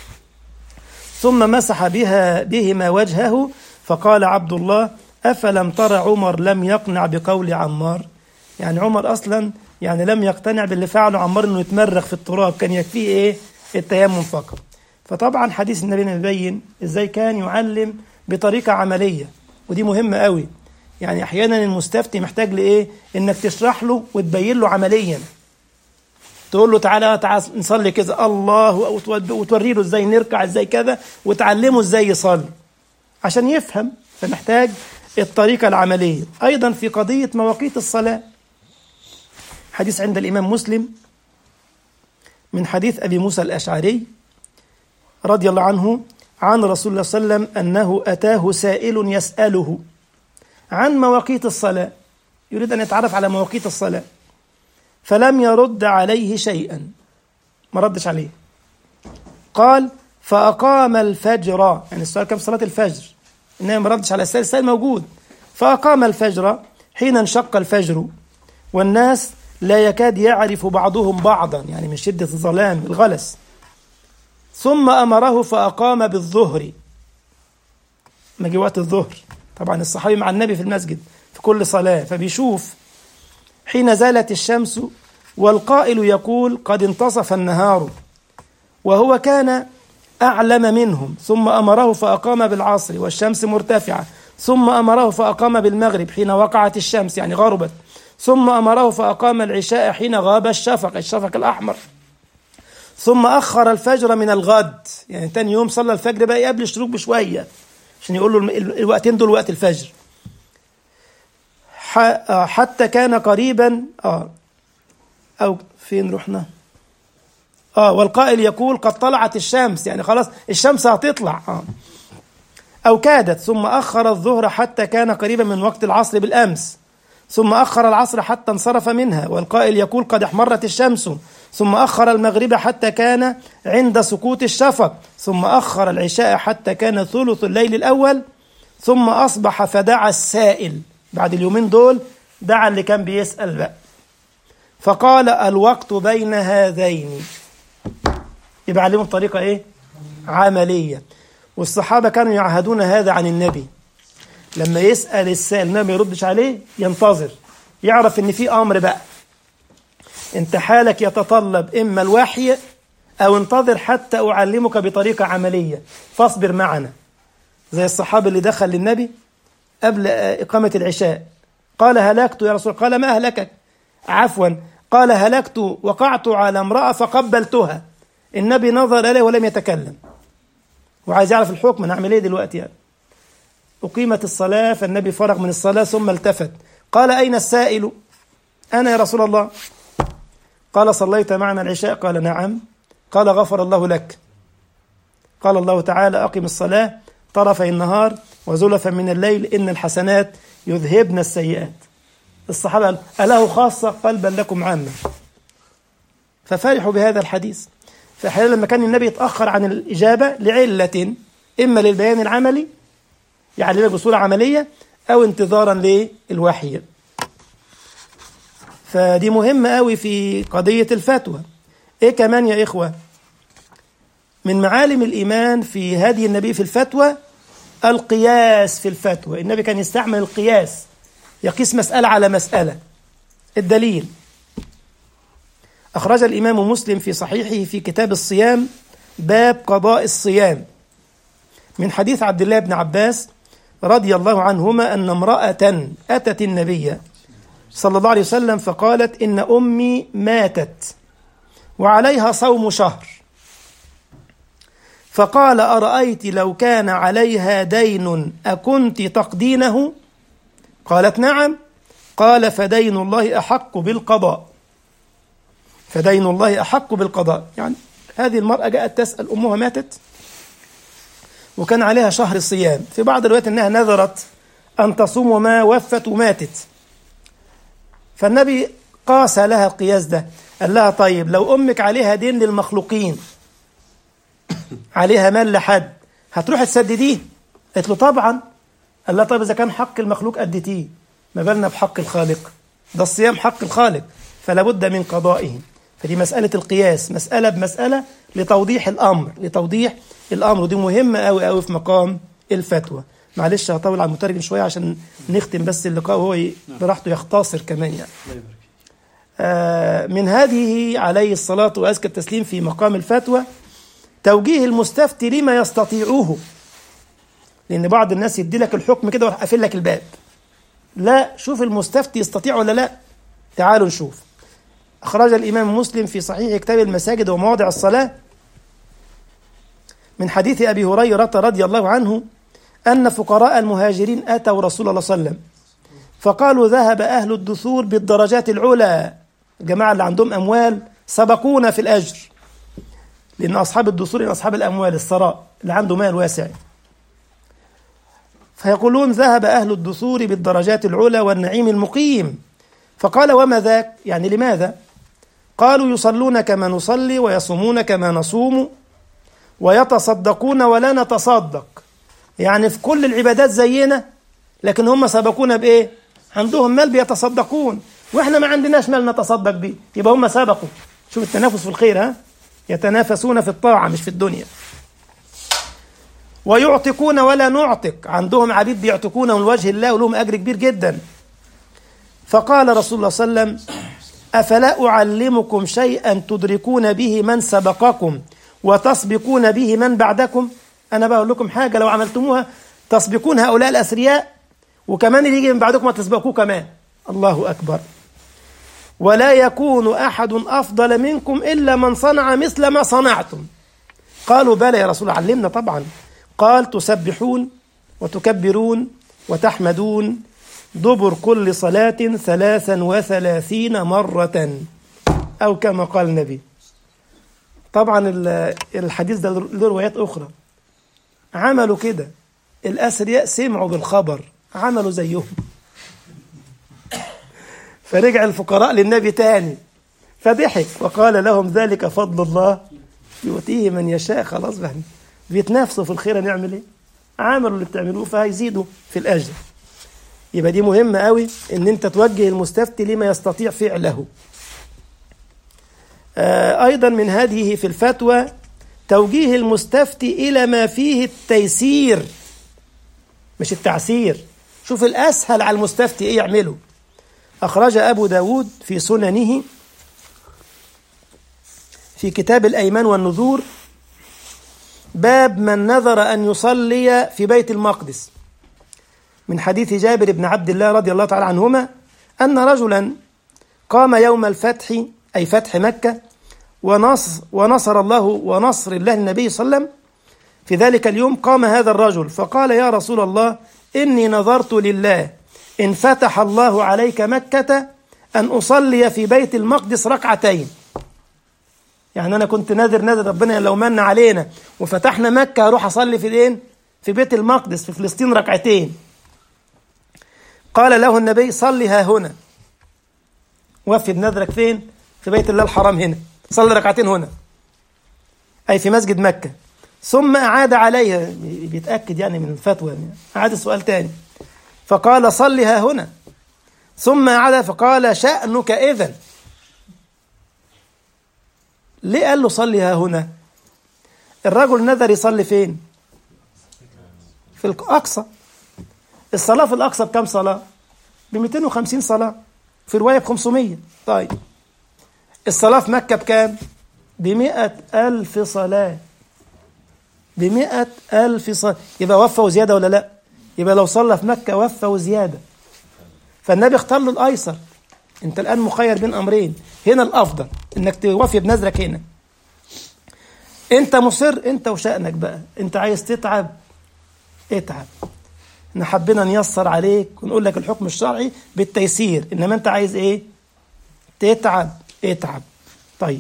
ثم مسح بها بهما وجهه فقال عبد الله أفلم ترى عمر لم يقنع بقول عمار يعني عمر أصلا يعني لم يقتنع باللي فعله عمار أنه يتمرغ في التراب كان يكفيه إيه التيمم فقط فطبعا حديث النبي يبين إزاي كان يعلم بطريقة عملية ودي مهمة قوي يعني أحيانا المستفتي محتاج لإيه إنك تشرح له وتبين له عمليا تقول له تعالى تعالى نصلي كذا الله وتوري له ازاي نركع ازاي كذا وتعلمه ازاي يصلي عشان يفهم فمحتاج الطريقة العملية أيضا في قضية مواقيت الصلاة حديث عند الإمام مسلم من حديث أبي موسى الأشعري رضي الله عنه عن رسول الله صلى الله عليه وسلم أنه أتاه سائل يسأله عن مواقيت الصلاة يريد أن يتعرف على مواقيت الصلاة فلم يرد عليه شيئا ما ردش عليه قال فأقام الفجر يعني السؤال كان في صلاة الفجر إنما ما ردش على السائل السائل موجود فأقام الفجر حين انشق الفجر والناس لا يكاد يعرف بعضهم بعضا يعني من شدة الظلام الغلس ثم أمره فأقام بالظهر ما جه وقت الظهر طبعا الصحابي مع النبي في المسجد في كل صلاة فبيشوف حين زالت الشمس والقائل يقول قد انتصف النهار وهو كان أعلم منهم ثم أمره فأقام بالعصر والشمس مرتفعة ثم أمره فأقام بالمغرب حين وقعت الشمس يعني غربت ثم أمره فأقام العشاء حين غاب الشفق الشفق الأحمر ثم أخر الفجر من الغد يعني تاني يوم صلى الفجر بقى قبل الشروق بشوية عشان يقول له الوقتين دول وقت الفجر حتى كان قريبا آه أو فين رحنا آه والقائل يقول قد طلعت الشمس يعني خلاص الشمس هتطلع آه أو كادت ثم أخر الظهر حتى كان قريبا من وقت العصر بالأمس ثم أخر العصر حتى انصرف منها والقائل يقول قد احمرت الشمس ثم أخر المغرب حتى كان عند سقوط الشفق ثم أخر العشاء حتى كان ثلث الليل الأول ثم أصبح فدعا السائل بعد اليومين دول دعا اللي كان بيسأل بقى فقال الوقت بين هذين يبقى علمهم طريقة إيه؟ عملية والصحابة كانوا يعهدون هذا عن النبي لما يسأل السائل النبي ما يردش عليه ينتظر يعرف إن في أمر بقى أنت حالك يتطلب إما الوحي أو انتظر حتى أعلمك بطريقة عملية فاصبر معنا زي الصحابي اللي دخل للنبي قبل إقامة العشاء قال هلكت يا رسول قال ما أهلكك عفوا قال هلكت وقعت على امرأة فقبلتها النبي نظر إليه ولم يتكلم وعايز يعرف الحكم أنا أعمل إيه دلوقتي يعني أقيمت الصلاة فالنبي فرغ من الصلاة ثم التفت قال أين السائل أنا يا رسول الله قال صليت معنا العشاء قال نعم قال غفر الله لك قال الله تعالى أقم الصلاة طرفي النهار وزلفا من الليل إن الحسنات يذهبن السيئات الصحابة قالوا أله خاصة قال بل لكم عامة ففرحوا بهذا الحديث فأحيانا لما كان النبي يتأخر عن الإجابة لعلة إما للبيان العملي يعني لك بصورة عملية أو انتظارا للوحي فدي مهمة قوي في قضية الفتوى إيه كمان يا إخوة من معالم الإيمان في هدي النبي في الفتوى القياس في الفتوى النبي كان يستعمل القياس يقيس مسألة على مسألة الدليل أخرج الإمام مسلم في صحيحه في كتاب الصيام باب قضاء الصيام من حديث عبد الله بن عباس رضي الله عنهما أن امرأة أتت النبي صلى الله عليه وسلم فقالت إن أمي ماتت وعليها صوم شهر فقال أرأيت لو كان عليها دين أكنت تقدينه قالت نعم قال فدين الله أحق بالقضاء فدين الله أحق بالقضاء يعني هذه المرأة جاءت تسأل أمها ماتت وكان عليها شهر الصيام في بعض الروايات أنها نذرت أن تصوم وما وفت وماتت فالنبي قاس لها القياس ده قال لها طيب لو أمك عليها دين للمخلوقين عليها مال لحد هتروح تسدديه قالت له طبعا قال لها طيب إذا كان حق المخلوق أديتيه ما بالنا بحق الخالق ده الصيام حق الخالق فلا بد من قضائه فدي مسألة القياس مسألة بمسألة لتوضيح الأمر لتوضيح الأمر ودي مهمة أوي أوي في مقام الفتوى معلش هطول على المترجم شوية عشان نختم بس اللقاء وهو براحته يختصر كمان يعني آه من هذه عليه الصلاة وأزكى التسليم في مقام الفتوى توجيه المستفتي لما يستطيعه لأن بعض الناس يدي لك الحكم كده ويروح قافل لك الباب لا شوف المستفتي يستطيع ولا لا تعالوا نشوف أخرج الإمام مسلم في صحيح كتاب المساجد ومواضع الصلاة من حديث أبي هريرة رضي الله عنه أن فقراء المهاجرين أتوا رسول الله صلى الله عليه وسلم فقالوا ذهب أهل الدثور بالدرجات العلى الجماعة اللي عندهم أموال سبقونا في الأجر لأن أصحاب الدثور أصحاب الأموال الثراء اللي عنده مال واسع فيقولون ذهب أهل الدثور بالدرجات العلى والنعيم المقيم فقال وما ذاك يعني لماذا قالوا يصلون كما نصلي ويصومون كما نصوم ويتصدقون ولا نتصدق يعني في كل العبادات زينا لكن هم سبقونا بإيه عندهم مال بيتصدقون وإحنا ما عندناش مال نتصدق بيه يبقى هم سبقوا شوف التنافس في الخير ها يتنافسون في الطاعة مش في الدنيا ويعتقون ولا نعتق عندهم عبيد بيعتقون من وجه الله ولهم أجر كبير جدا فقال رسول الله صلى الله عليه وسلم أفلا أعلمكم شيئا تدركون به من سبقكم وتسبقون به من بعدكم أنا بقول لكم حاجة لو عملتموها تسبقون هؤلاء الأثرياء وكمان اللي يجي من بعدكم تسبقوه كمان الله أكبر ولا يكون أحد أفضل منكم إلا من صنع مثل ما صنعتم قالوا بلى يا رسول علمنا طبعا قال تسبحون وتكبرون وتحمدون دبر كل صلاة ثلاثا وثلاثين مرة أو كما قال النبي طبعا الحديث ده له روايات أخرى عملوا كده الأثرياء سمعوا بالخبر عملوا زيهم فرجع الفقراء للنبي تاني فضحك وقال لهم ذلك فضل الله يؤتيه من يشاء خلاص بقى بيتنافسوا في الخير نعمل ايه عملوا اللي بتعملوه فهيزيدوا في الأجر يبقى دي مهمة قوي ان انت توجه المستفتي لما يستطيع فعله آه ايضا من هذه في الفتوى توجيه المستفتي الى ما فيه التيسير مش التعسير شوف الاسهل على المستفتي ايه يعمله اخرج ابو داود في سننه في كتاب الايمان والنذور باب من نذر ان يصلي في بيت المقدس من حديث جابر بن عبد الله رضي الله تعالى عنهما أن رجلا قام يوم الفتح أي فتح مكة ونصر, ونصر الله ونصر الله النبي صلى الله عليه وسلم في ذلك اليوم قام هذا الرجل فقال يا رسول الله إني نظرت لله إن فتح الله عليك مكة أن أصلي في بيت المقدس ركعتين يعني أنا كنت نذر نذر ربنا لو من علينا وفتحنا مكة أروح أصلي في الإيه؟ في بيت المقدس في فلسطين ركعتين قال له النبي صل ها هنا وفي بنذرك فين في بيت الله الحرام هنا صلي ركعتين هنا أي في مسجد مكة ثم أعاد عليها بيتأكد يعني من الفتوى يعني. أعاد السؤال تاني فقال صل ها هنا ثم أعاد فقال شأنك إذن ليه قال له صلي ها هنا الرجل نذر يصلي فين في الأقصى الصلاة في الأقصى بكم صلاة؟ ب 250 صلاة في رواية ب 500 طيب الصلاة في مكة بكام؟ ب 100 ألف صلاة ب 100 ألف صلاة يبقى وفى وزيادة ولا لا؟ يبقى لو صلى في مكة وفى وزيادة فالنبي اختار له الأيسر أنت الآن مخير بين أمرين هنا الأفضل إنك توفي بنذرك هنا انت مصر انت وشأنك بقى انت عايز تتعب اتعب احنا حبينا نيسر عليك ونقول لك الحكم الشرعي بالتيسير انما انت عايز ايه تتعب اتعب طيب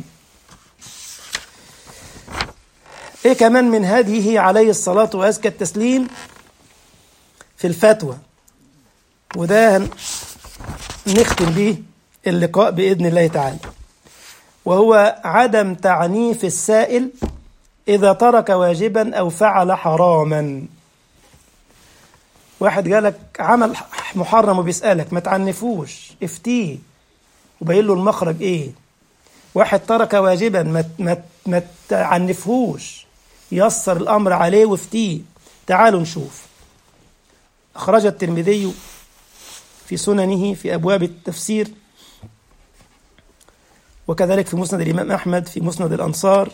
ايه كمان من هديه عليه الصلاة وأزكى التسليم في الفتوى وده نختم به اللقاء بإذن الله تعالى وهو عدم تعنيف السائل إذا ترك واجبا أو فعل حراما واحد جالك عمل محرم وبيسألك ما تعنفوش افتيه وبين له المخرج ايه واحد ترك واجبا ما ما ما تعنفهوش يسر الامر عليه وافتيه تعالوا نشوف اخرج الترمذي في سننه في ابواب التفسير وكذلك في مسند الامام احمد في مسند الانصار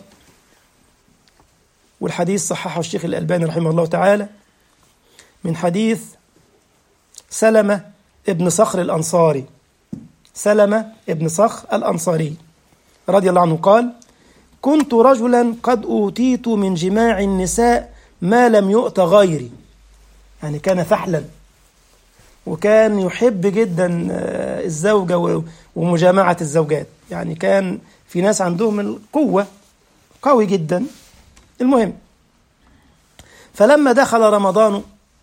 والحديث صححه الشيخ الالباني رحمه الله تعالى من حديث سلمة ابن صخر الأنصاري سلمة ابن صخر الأنصاري رضي الله عنه قال كنت رجلا قد أوتيت من جماع النساء ما لم يؤت غيري يعني كان فحلا وكان يحب جدا الزوجة ومجامعة الزوجات يعني كان في ناس عندهم القوة قوي جدا المهم فلما دخل رمضان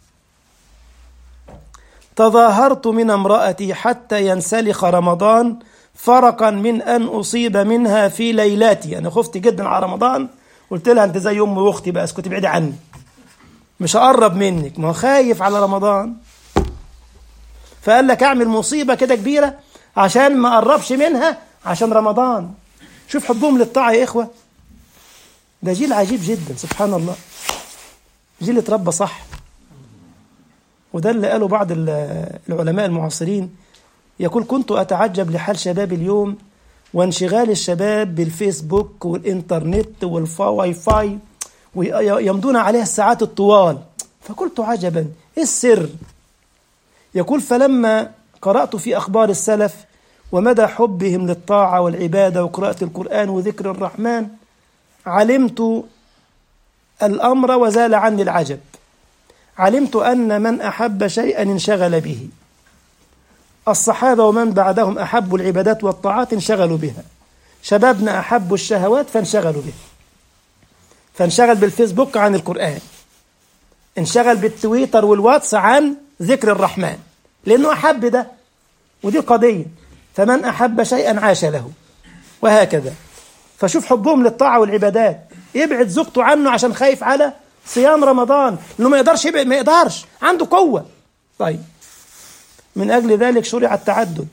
تظاهرت من امرأتي حتى ينسلخ رمضان فرقا من أن أصيب منها في ليلاتي أنا خفت جدا على رمضان قلت لها أنت زي أمي وأختي بقى اسكتي بعيدي عني مش هقرب منك ما هو خايف على رمضان فقال لك أعمل مصيبة كده كبيرة عشان ما أقربش منها عشان رمضان شوف حبهم للطاعة يا إخوة ده جيل عجيب جدا سبحان الله جيل اتربى صح وده اللي قاله بعض العلماء المعاصرين يقول كنت أتعجب لحال شباب اليوم وانشغال الشباب بالفيسبوك والإنترنت والواي فاي ويمضون عليها الساعات الطوال فقلت عجبا إيه السر يقول فلما قرأت في أخبار السلف ومدى حبهم للطاعة والعبادة وقراءة القرآن وذكر الرحمن علمت الأمر وزال عني العجب علمت أن من أحب شيئا انشغل به الصحابة ومن بعدهم أحبوا العبادات والطاعات انشغلوا بها شبابنا أحبوا الشهوات فانشغلوا بها فانشغل بالفيسبوك عن القرآن انشغل بالتويتر والواتس عن ذكر الرحمن لأنه أحب ده ودي قضية فمن أحب شيئا عاش له وهكذا فشوف حبهم للطاعة والعبادات يبعد زوجته عنه عشان خايف على صيام رمضان انه ما يقدرش يبعد ما يقدرش عنده قوة طيب من أجل ذلك شرع التعدد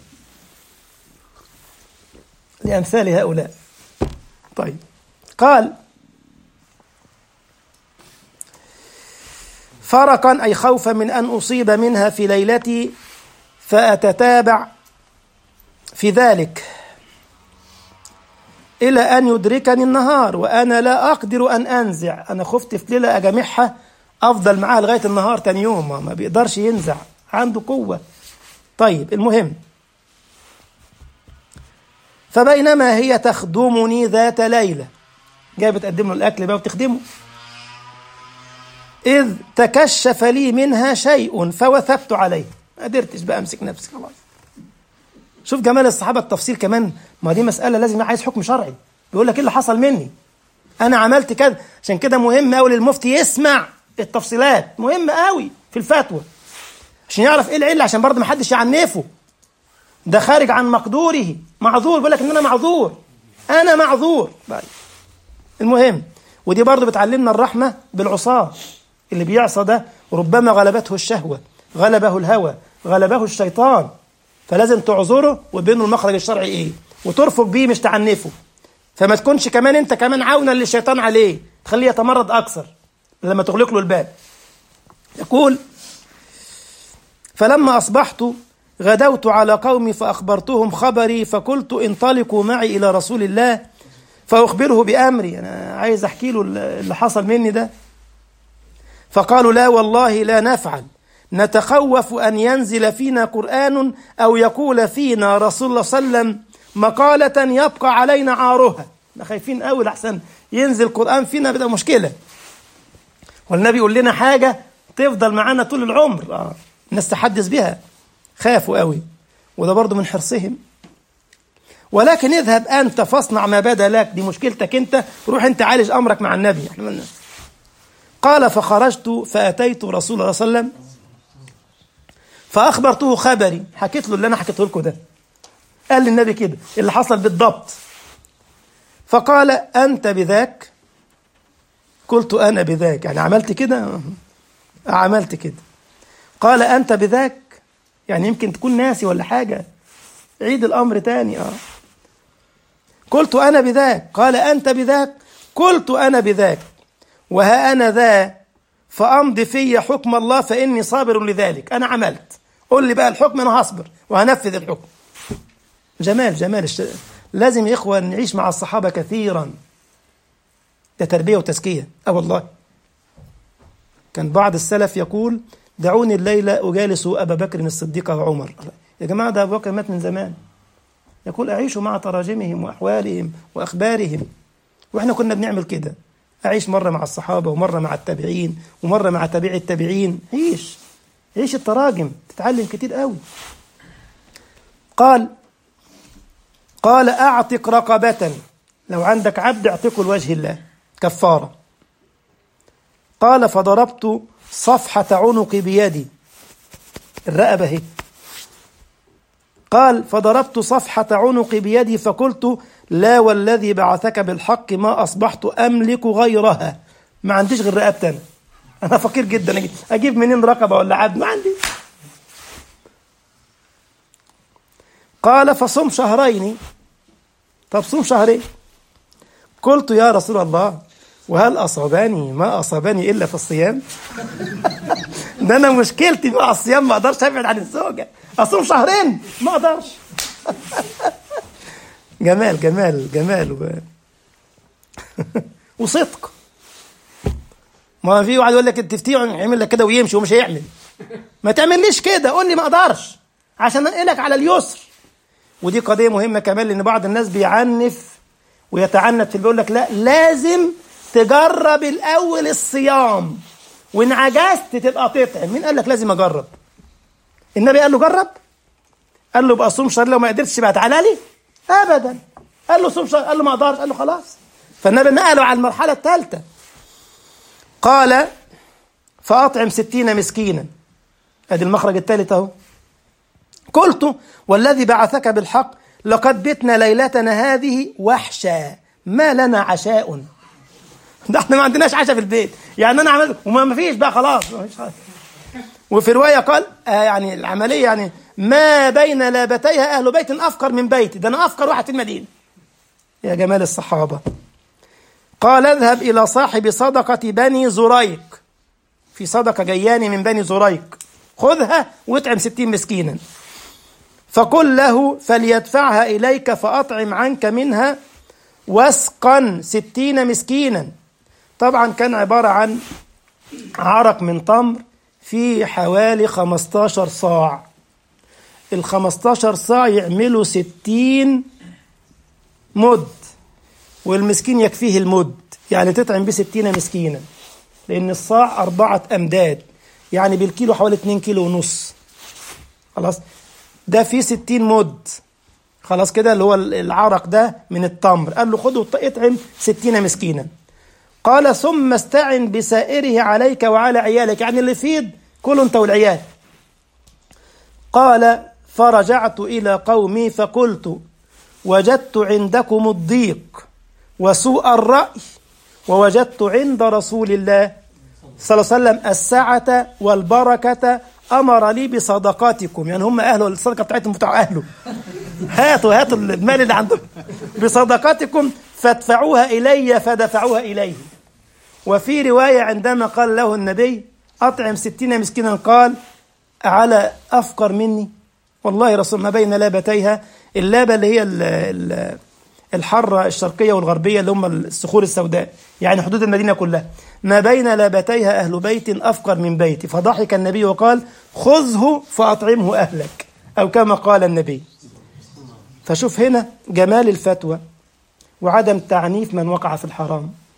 لأمثال هؤلاء طيب قال فرقا أي خوفا من أن أصيب منها في ليلتي فأتتابع في ذلك إلى أن يدركني النهار وأنا لا أقدر أن أنزع أنا خفت في ليلة أجامعها أفضل معاها لغاية النهار تاني يوم ما بيقدرش ينزع عنده قوة طيب المهم فبينما هي تخدمني ذات ليلة جاية بتقدم له الأكل بقى وتخدمه إذ تكشف لي منها شيء فوثبت عليه ما قدرتش بقى أمسك نفسي خلاص شوف جمال الصحابة التفصيل كمان ما دي مسألة لازم عايز حكم شرعي بيقول لك إيه اللي حصل مني أنا عملت كذا عشان كده مهم أوي للمفتي يسمع التفصيلات مهم أوي في الفتوى عشان يعرف ايه العله عشان برضه ما حدش يعنفه ده خارج عن مقدوره معذور بيقول لك ان انا معذور انا معذور بقى. المهم ودي برضه بتعلمنا الرحمه بالعصاه اللي بيعصى ده ربما غلبته الشهوه غلبه الهوى غلبه الشيطان فلازم تعذره وبينه المخرج الشرعي ايه وترفق بيه مش تعنفه فما تكونش كمان انت كمان عونا للشيطان عليه تخليه يتمرد اكثر لما تغلق له الباب يقول فلما أصبحت غدوت على قومي فأخبرتهم خبري فقلت انطلقوا معي إلى رسول الله فأخبره بأمري أنا عايز أحكي له اللي حصل مني ده فقالوا لا والله لا نفعل نتخوف أن ينزل فينا قرآن أو يقول فينا رسول الله صلى الله عليه وسلم مقالة يبقى علينا عارها احنا خايفين قوي لحسن ينزل قرآن فينا بدأ مشكلة والنبي يقول لنا حاجة تفضل معانا طول العمر آه. الناس تحدث بها خافوا قوي وده برضه من حرصهم ولكن اذهب أنت فاصنع ما بدا لك دي مشكلتك أنت روح أنت عالج أمرك مع النبي قال فخرجت فأتيت رسول الله صلى الله عليه وسلم فأخبرته خبري حكيت له اللي أنا حكيته لكم ده قال للنبي كده اللي حصل بالضبط فقال أنت بذاك قلت أنا بذاك يعني عملت كده عملت كده قال أنت بذاك يعني يمكن تكون ناسي ولا حاجة عيد الأمر تاني آه قلت أنا بذاك قال أنت بذاك قلت أنا بذاك وها أنا ذا فأمضي في حكم الله فإني صابر لذلك أنا عملت قل لي بقى الحكم أنا هصبر وهنفذ الحكم جمال جمال الش... لازم يا إخوة نعيش مع الصحابة كثيرا ده تربية وتزكية أه والله كان بعض السلف يقول دعوني الليلة أجالس أبا بكر الصديق وعمر يا جماعة ده أبو بكر مات من زمان يقول أعيشوا مع تراجمهم وأحوالهم وأخبارهم وإحنا كنا بنعمل كده أعيش مرة مع الصحابة ومرة مع التابعين ومرة مع تابعي التابعين عيش عيش التراجم تتعلم كتير قوي قال قال أعتق رقبة لو عندك عبد اعتقه لوجه الله كفارة قال فضربت صفحة عنقي بيدي الرقبة هي قال فضربت صفحة عنقي بيدي فقلت لا والذي بعثك بالحق ما أصبحت أملك غيرها ما عنديش غير رقبتي أنا أنا فقير جدا أجيب, أجيب منين رقبة ولا عبد ما عندي قال فصم شهرين طب صوم شهرين قلت يا رسول الله وهل أصابني ما أصابني إلا في الصيام ده أنا مشكلتي مع الصيام ما أقدرش أبعد عن الزوجة أصوم شهرين ما أقدرش جمال جمال جمال و... وصدق ما في واحد يقول لك التفتيح يعمل لك كده ويمشي ومش هيعمل ما تعمليش كده قول لي ما اقدرش عشان انقلك على اليسر ودي قضيه مهمه كمان لان بعض الناس بيعنف ويتعنت في بيقول لك لا لازم تجرب الاول الصيام وان عجزت تبقى تطعم مين قال لك لازم اجرب النبي قال له جرب قال له بقى صوم شهر لو ما قدرتش بقى تعالى لي ابدا قال له صوم شهر قال له ما اقدرش قال له خلاص فالنبي نقله على المرحله الثالثه قال فاطعم ستين مسكينا ادي المخرج الثالث اهو قلت والذي بعثك بالحق لقد بتنا ليلتنا هذه وحشا ما لنا عشاء ده احنا ما عندناش عشاء في البيت يعني انا عملت وما فيش بقى خلاص ما فيش حاجة. وفي روايه قال آه يعني العمليه يعني ما بين لابتيها اهل بيت افقر من بيتي ده انا افقر واحد في المدينه يا جمال الصحابه قال اذهب الى صاحب صدقه بني زريق في صدقه جياني من بني زريق خذها واطعم ستين مسكينا فقل له فليدفعها إليك فأطعم عنك منها وسقا ستين مسكينا طبعا كان عبارة عن عرق من تمر في حوالي 15 صاع ال 15 صاع يعملوا 60 مد والمسكين يكفيه المد يعني تطعم ب 60 مسكينا لأن الصاع أربعة أمداد يعني بالكيلو حوالي 2 كيلو ونص خلاص ده فيه 60 مد خلاص كده اللي هو العرق ده من التمر قال له خده اطعم 60 مسكينا قال ثم استعن بسائره عليك وعلى عيالك يعني اللي يفيد كله انت والعيال قال فرجعت الى قومي فقلت وجدت عندكم الضيق وسوء الراي ووجدت عند رسول الله صلى الله عليه وسلم السعه والبركه امر لي بصدقاتكم يعني هم اهله الصدقه بتاعتهم بتاع اهله هاتوا هاتوا المال اللي عندهم بصدقاتكم فادفعوها الي فدفعوها اليه وفي روايه عندما قال له النبي اطعم ستين مسكينا قال على افقر مني والله رسول ما بين لابتيها اللابه اللي هي ال ال الحرة الشرقية والغربية اللي هم الصخور السوداء يعني حدود المدينة كلها ما بين لابتيها أهل بيت أفقر من بيتي فضحك النبي وقال خذه فأطعمه أهلك أو كما قال النبي فشوف هنا جمال الفتوى وعدم تعنيف من وقع في الحرام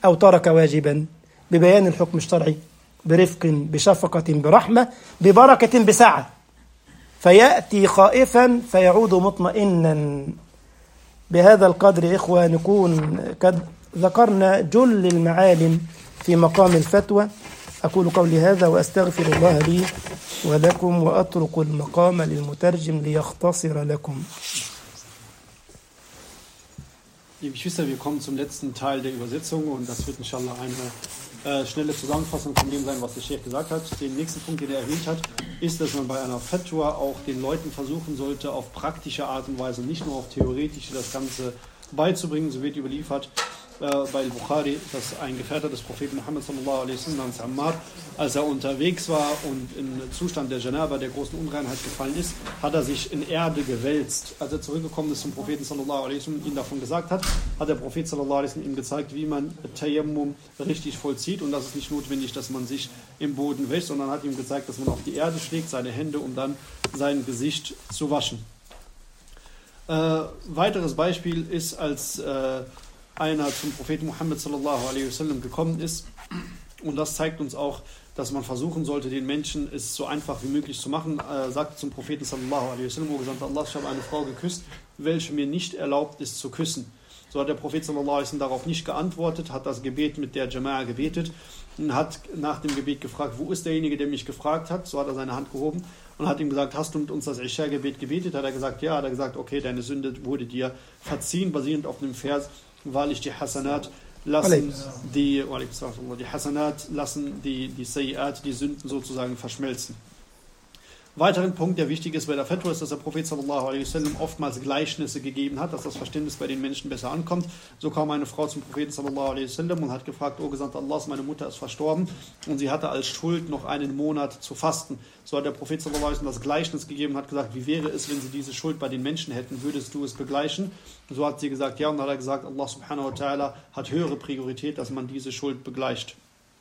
أو ترك واجبا ببيان الحكم الشرعي برفق بشفقة برحمة ببركة بسعة فيأتي خائفا فيعود مطمئنا بهذا القدر إخوة نكون قد ذكرنا جل المعالم في مقام الفتوى أقول قولي هذا وأستغفر الله لي ولكم وأترك المقام للمترجم ليختصر لكم Liebe Geschwister, wir kommen zum letzten Teil der Übersetzung und das wird inshallah eine äh, schnelle Zusammenfassung von dem sein, was der Sheikh gesagt hat. Den nächsten Punkt, den er erwähnt hat, ist, dass man bei einer Fatwa auch den Leuten versuchen sollte, auf praktische Art und Weise, nicht nur auf theoretische, das Ganze beizubringen. So wird überliefert, äh, bei Bukhari, dass ein Gefährter des Propheten Muhammad sallallahu alaihi wasallam namens Ammar, als er unterwegs war und im Zustand der Janaba, der großen Unreinheit gefallen ist, hat er sich in Erde gewälzt. Als er zurückgekommen ist zum Propheten sallallahu alaihi wasallam und ihn davon gesagt hat, hat der Prophet sallallahu alaihi wasallam ihm gezeigt, wie man Tayammum richtig vollzieht und das ist nicht notwendig, dass man sich im Boden wäscht, sondern hat ihm gezeigt, dass man auf die Erde schlägt, seine Hände, um dann sein Gesicht zu waschen. Äh, weiteres Beispiel ist, als äh, einer zum Propheten Muhammad sallallahu alaihi wasallam gekommen ist. Und das zeigt uns auch, dass man versuchen sollte, den Menschen es so einfach wie möglich zu machen. Er sagte zum Propheten sallallahu alaihi wasallam, wo gesagt Allah, ich habe eine Frau geküsst, welche mir nicht erlaubt ist zu küssen. So hat der Prophet sallallahu alaihi wasallam darauf nicht geantwortet, hat das Gebet mit der Jama'a gebetet und hat nach dem Gebet gefragt, wo ist derjenige, der mich gefragt hat? So hat er seine Hand gehoben und hat ihm gesagt, hast du mit uns das Isha-Gebet gebetet? Hat er gesagt, ja. Hat er gesagt, okay, deine Sünde wurde dir verziehen, basierend auf dem Vers, wahrlich die Hasanat lassen die, die Hasanat lassen die, die Sayyat, die Sünden sozusagen verschmelzen. Weiteren Punkt, der wichtig ist bei der Fatwa, ist, dass der Prophet sallallahu alaihi wasallam oftmals Gleichnisse gegeben hat, dass das Verständnis bei den Menschen besser ankommt. So kam eine Frau zum Propheten sallallahu alaihi wasallam und hat gefragt, O Gesandter Allahs, meine Mutter ist verstorben und sie hatte als Schuld noch einen Monat zu fasten. So hat der Prophet sallallahu alaihi wasallam das Gleichnis gegeben und hat gesagt, wie wäre es, wenn sie diese Schuld bei den Menschen hätten, würdest du es begleichen? So hat sie gesagt, ja, und dann hat er gesagt, Allah subhanahu wa ta'ala hat höhere Priorität, dass man diese Schuld begleicht.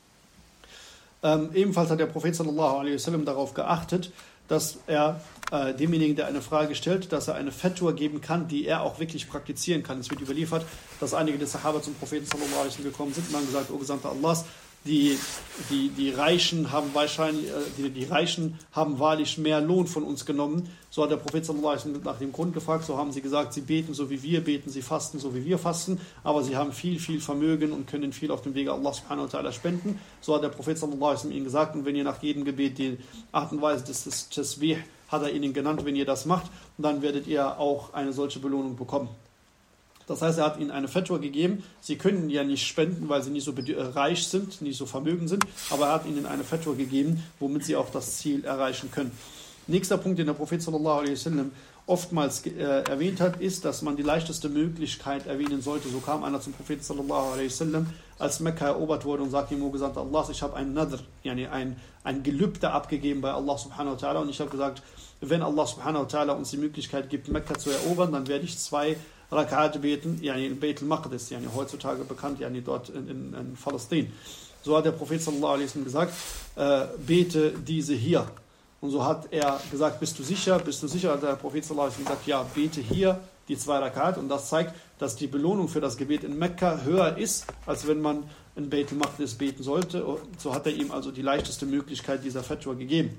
Ähm, ebenfalls hat der Prophet sallallahu alaihi wasallam darauf geachtet, dass er äh, demjenigen, der eine Frage stellt, dass er eine Fatwa geben kann, die er auch wirklich praktizieren kann. Es wird überliefert, dass einige der Sahaba zum Propheten sallallahu alaihi wasallam gekommen sind und haben gesagt, O Gesandter Allahs, die, die, die Reichen haben wahrscheinlich, äh, die, die Reichen haben wahrlich mehr Lohn von uns genommen. So hat der Prophet nach dem Grund gefragt, so haben sie gesagt, sie beten so wie wir beten, sie fasten so wie wir fasten, aber sie haben viel, viel Vermögen und können viel auf dem Wege Allah subhanahu wa ta'ala spenden. So hat der Prophet ihnen gesagt, und wenn ihr nach jedem Gebet die Art und Weise des Tasbih hat er ihnen genannt, wenn ihr das macht, dann werdet ihr auch eine solche Belohnung bekommen. Das heißt, er hat ihnen eine Fatwa gegeben. Sie können ja nicht spenden, weil sie nicht so äh, reich sind, nicht so vermögend sind, aber er hat ihnen eine Fatwa gegeben, womit sie auch das Ziel erreichen können. Nächster Punkt, den der Prophet sallallahu alaihi wasallam oftmals äh, erwähnt hat, ist, dass man die leichteste Möglichkeit erwähnen sollte. So kam einer zum Propheten sallallahu alaihi wasallam, als Mekka erobert wurde und sagte ihm, gesagt, Allah, ich habe ein Nadr, yani ein, ein Gelübde abgegeben bei Allah subhanahu wa ta'ala und ich habe gesagt, wenn Allah subhanahu wa ta'ala uns die Möglichkeit gibt, Mekka zu erobern, dann werde ich zwei Rakat beten, yani in Beit al-Maqdis, yani heutzutage bekannt, yani dort in, in, in Palästin. So hat der Prophet sallallahu alaihi wasallam gesagt, äh, bete diese hier. Und so hat er gesagt, bist du sicher? Bist du sicher? Hat der Prophet sallallahu alaihi wasallam gesagt, ja, bete hier die zwei Rakat. Und das zeigt, dass die Belohnung für das Gebet in Mekka höher ist, als wenn man in Beit al-Maqdis beten sollte. Und so hat er ihm also die leichteste Möglichkeit dieser Fatwa gegeben.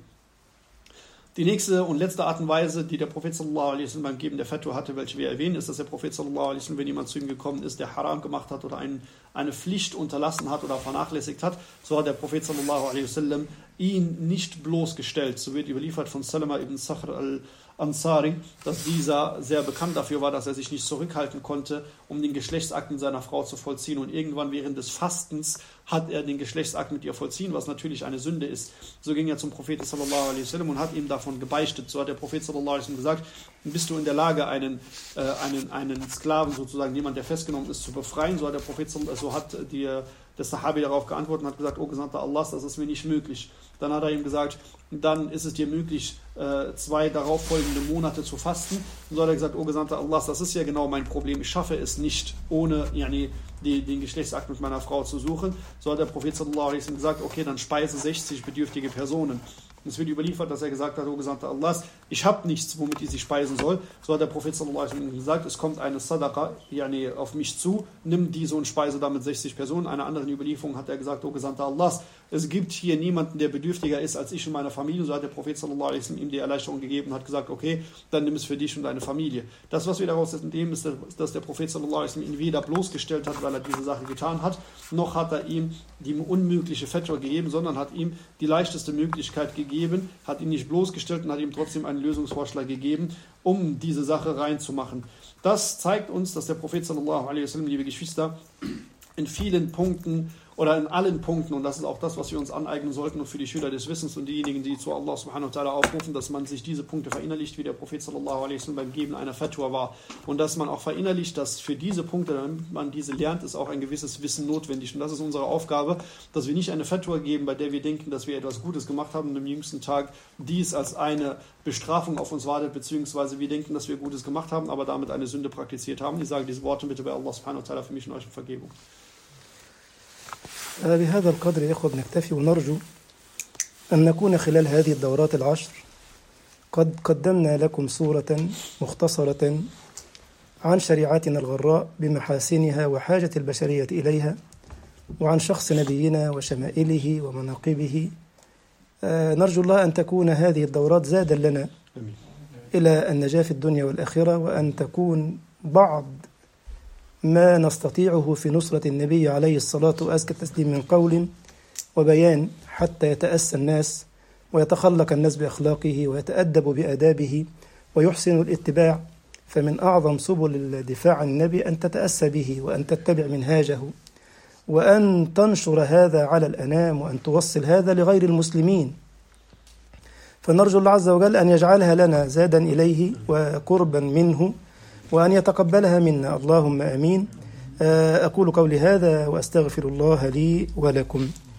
Die nächste und letzte Art und Weise, die der Prophet sallallahu alaihi wasallam beim Geben der Fatwa hatte, welche wir erwähnen, ist, dass der Prophet sallallahu alaihi wasallam, wenn jemand zu ihm gekommen ist, der Haram gemacht hat oder ein, eine Pflicht unterlassen hat oder vernachlässigt hat, so hat der Prophet sallallahu alaihi wasallam ihn nicht bloßgestellt. So wird überliefert von Salama ibn Sakhr al- Ansari, dass dieser sehr bekannt dafür war, dass er sich nicht zurückhalten konnte, um den Geschlechtsakt mit seiner Frau zu vollziehen. Und irgendwann während des Fastens hat er den Geschlechtsakt mit ihr vollziehen, was natürlich eine Sünde ist. So ging er zum Propheten sallallahu alaihi wasallam und hat ihm davon gebeichtet. So hat der Prophet sallallahu alaihi wasallam gesagt, bist du in der Lage, einen, äh, einen, einen Sklaven, sozusagen jemand, der festgenommen ist, zu befreien. So hat der Prophet, so hat die, der Sahabi darauf geantwortet und hat gesagt, oh Gesandter Allah, das ist mir nicht möglich. Dann hat er ihm gesagt, dann ist es dir möglich, äh, zwei darauffolgende Monate zu fasten. Und so hat er gesagt, oh Gesandter Allah, das ist ja genau mein Problem. Ich schaffe es nicht, ohne yani, die, den Geschlechtsakt mit meiner Frau zu suchen. So hat der Prophet sallallahu alaihi wasallam gesagt, okay, dann speise 60 bedürftige Personen. Und es wird überliefert, dass er gesagt hat, O Gesandter Allahs, ich habe nichts, womit ich sie speisen soll. So hat der Prophet sallallahu alaihi wasallam gesagt, es kommt eine Sadaqa yani, auf mich zu, nimm diese und speise damit 60 Personen. Eine andere Überlieferung hat er gesagt, O Gesandter Allahs, es gibt hier niemanden, der bedürftiger ist als ich und meine Familie. So hat der Prophet sallallahu alaihi wasallam ihm die Erleichterung gegeben und hat gesagt, okay, dann nimm es für dich und deine Familie. Das, was wir daraus entnehmen, ist, dass der Prophet sallallahu alaihi wasallam ihn weder bloßgestellt hat, weil er diese Sache getan hat, noch hat er ihm die unmögliche Fatwa gegeben, sondern hat ihm die leichteste Möglichkeit gegeben, hat ihn nicht bloßgestellt und hat ihm trotzdem einen Lösungsvorschlag gegeben, um diese Sache reinzumachen. Das zeigt uns, dass der Prophet sallallahu alaihi wasallam, liebe Geschwister, in vielen Punkten oder in allen Punkten, und das ist auch das, was wir uns aneignen sollten und für die Schüler des Wissens und diejenigen, die zu Allah subhanahu wa ta'ala aufrufen, dass man sich diese Punkte verinnerlicht, wie der Prophet sallallahu alaihi wasallam beim Geben einer Fatwa war. Und dass man auch verinnerlicht, dass für diese Punkte, damit man diese lernt, ist auch ein gewisses Wissen notwendig. Und das ist unsere Aufgabe, dass wir nicht eine Fatwa geben, bei der wir denken, dass wir etwas Gutes gemacht haben und am jüngsten Tag dies als eine Bestrafung auf uns wartet, beziehungsweise wir denken, dass wir Gutes gemacht haben, aber damit eine Sünde praktiziert haben. Ich sage diese Worte bitte bei Allah subhanahu wa ta'ala für mich und euch um Vergebung. بهذا القدر يا إخوة بنكتفي ونرجو أن نكون خلال هذه الدورات العشر قد قدمنا لكم صورة مختصرة عن شريعتنا الغراء بمحاسنها وحاجة البشرية إليها وعن شخص نبينا وشمائله ومناقبه آه، نرجو الله أن تكون هذه الدورات زادا لنا Amen. إلى النجاة في الدنيا والآخرة وأن تكون بعض ما نستطيعه في نصرة النبي عليه الصلاة وأزكى التسليم من قول وبيان حتى يتأسى الناس ويتخلق الناس بأخلاقه ويتأدب بآدابه ويحسن الاتباع فمن أعظم سبل الدفاع عن النبي أن تتأسى به وأن تتبع منهاجه وأن تنشر هذا على الأنام وأن توصل هذا لغير المسلمين فنرجو الله عز وجل أن يجعلها لنا زادا إليه وقربا منه وأن يتقبلها منا اللهم آمين آه، أقول قولي هذا وأستغفر الله لي ولكم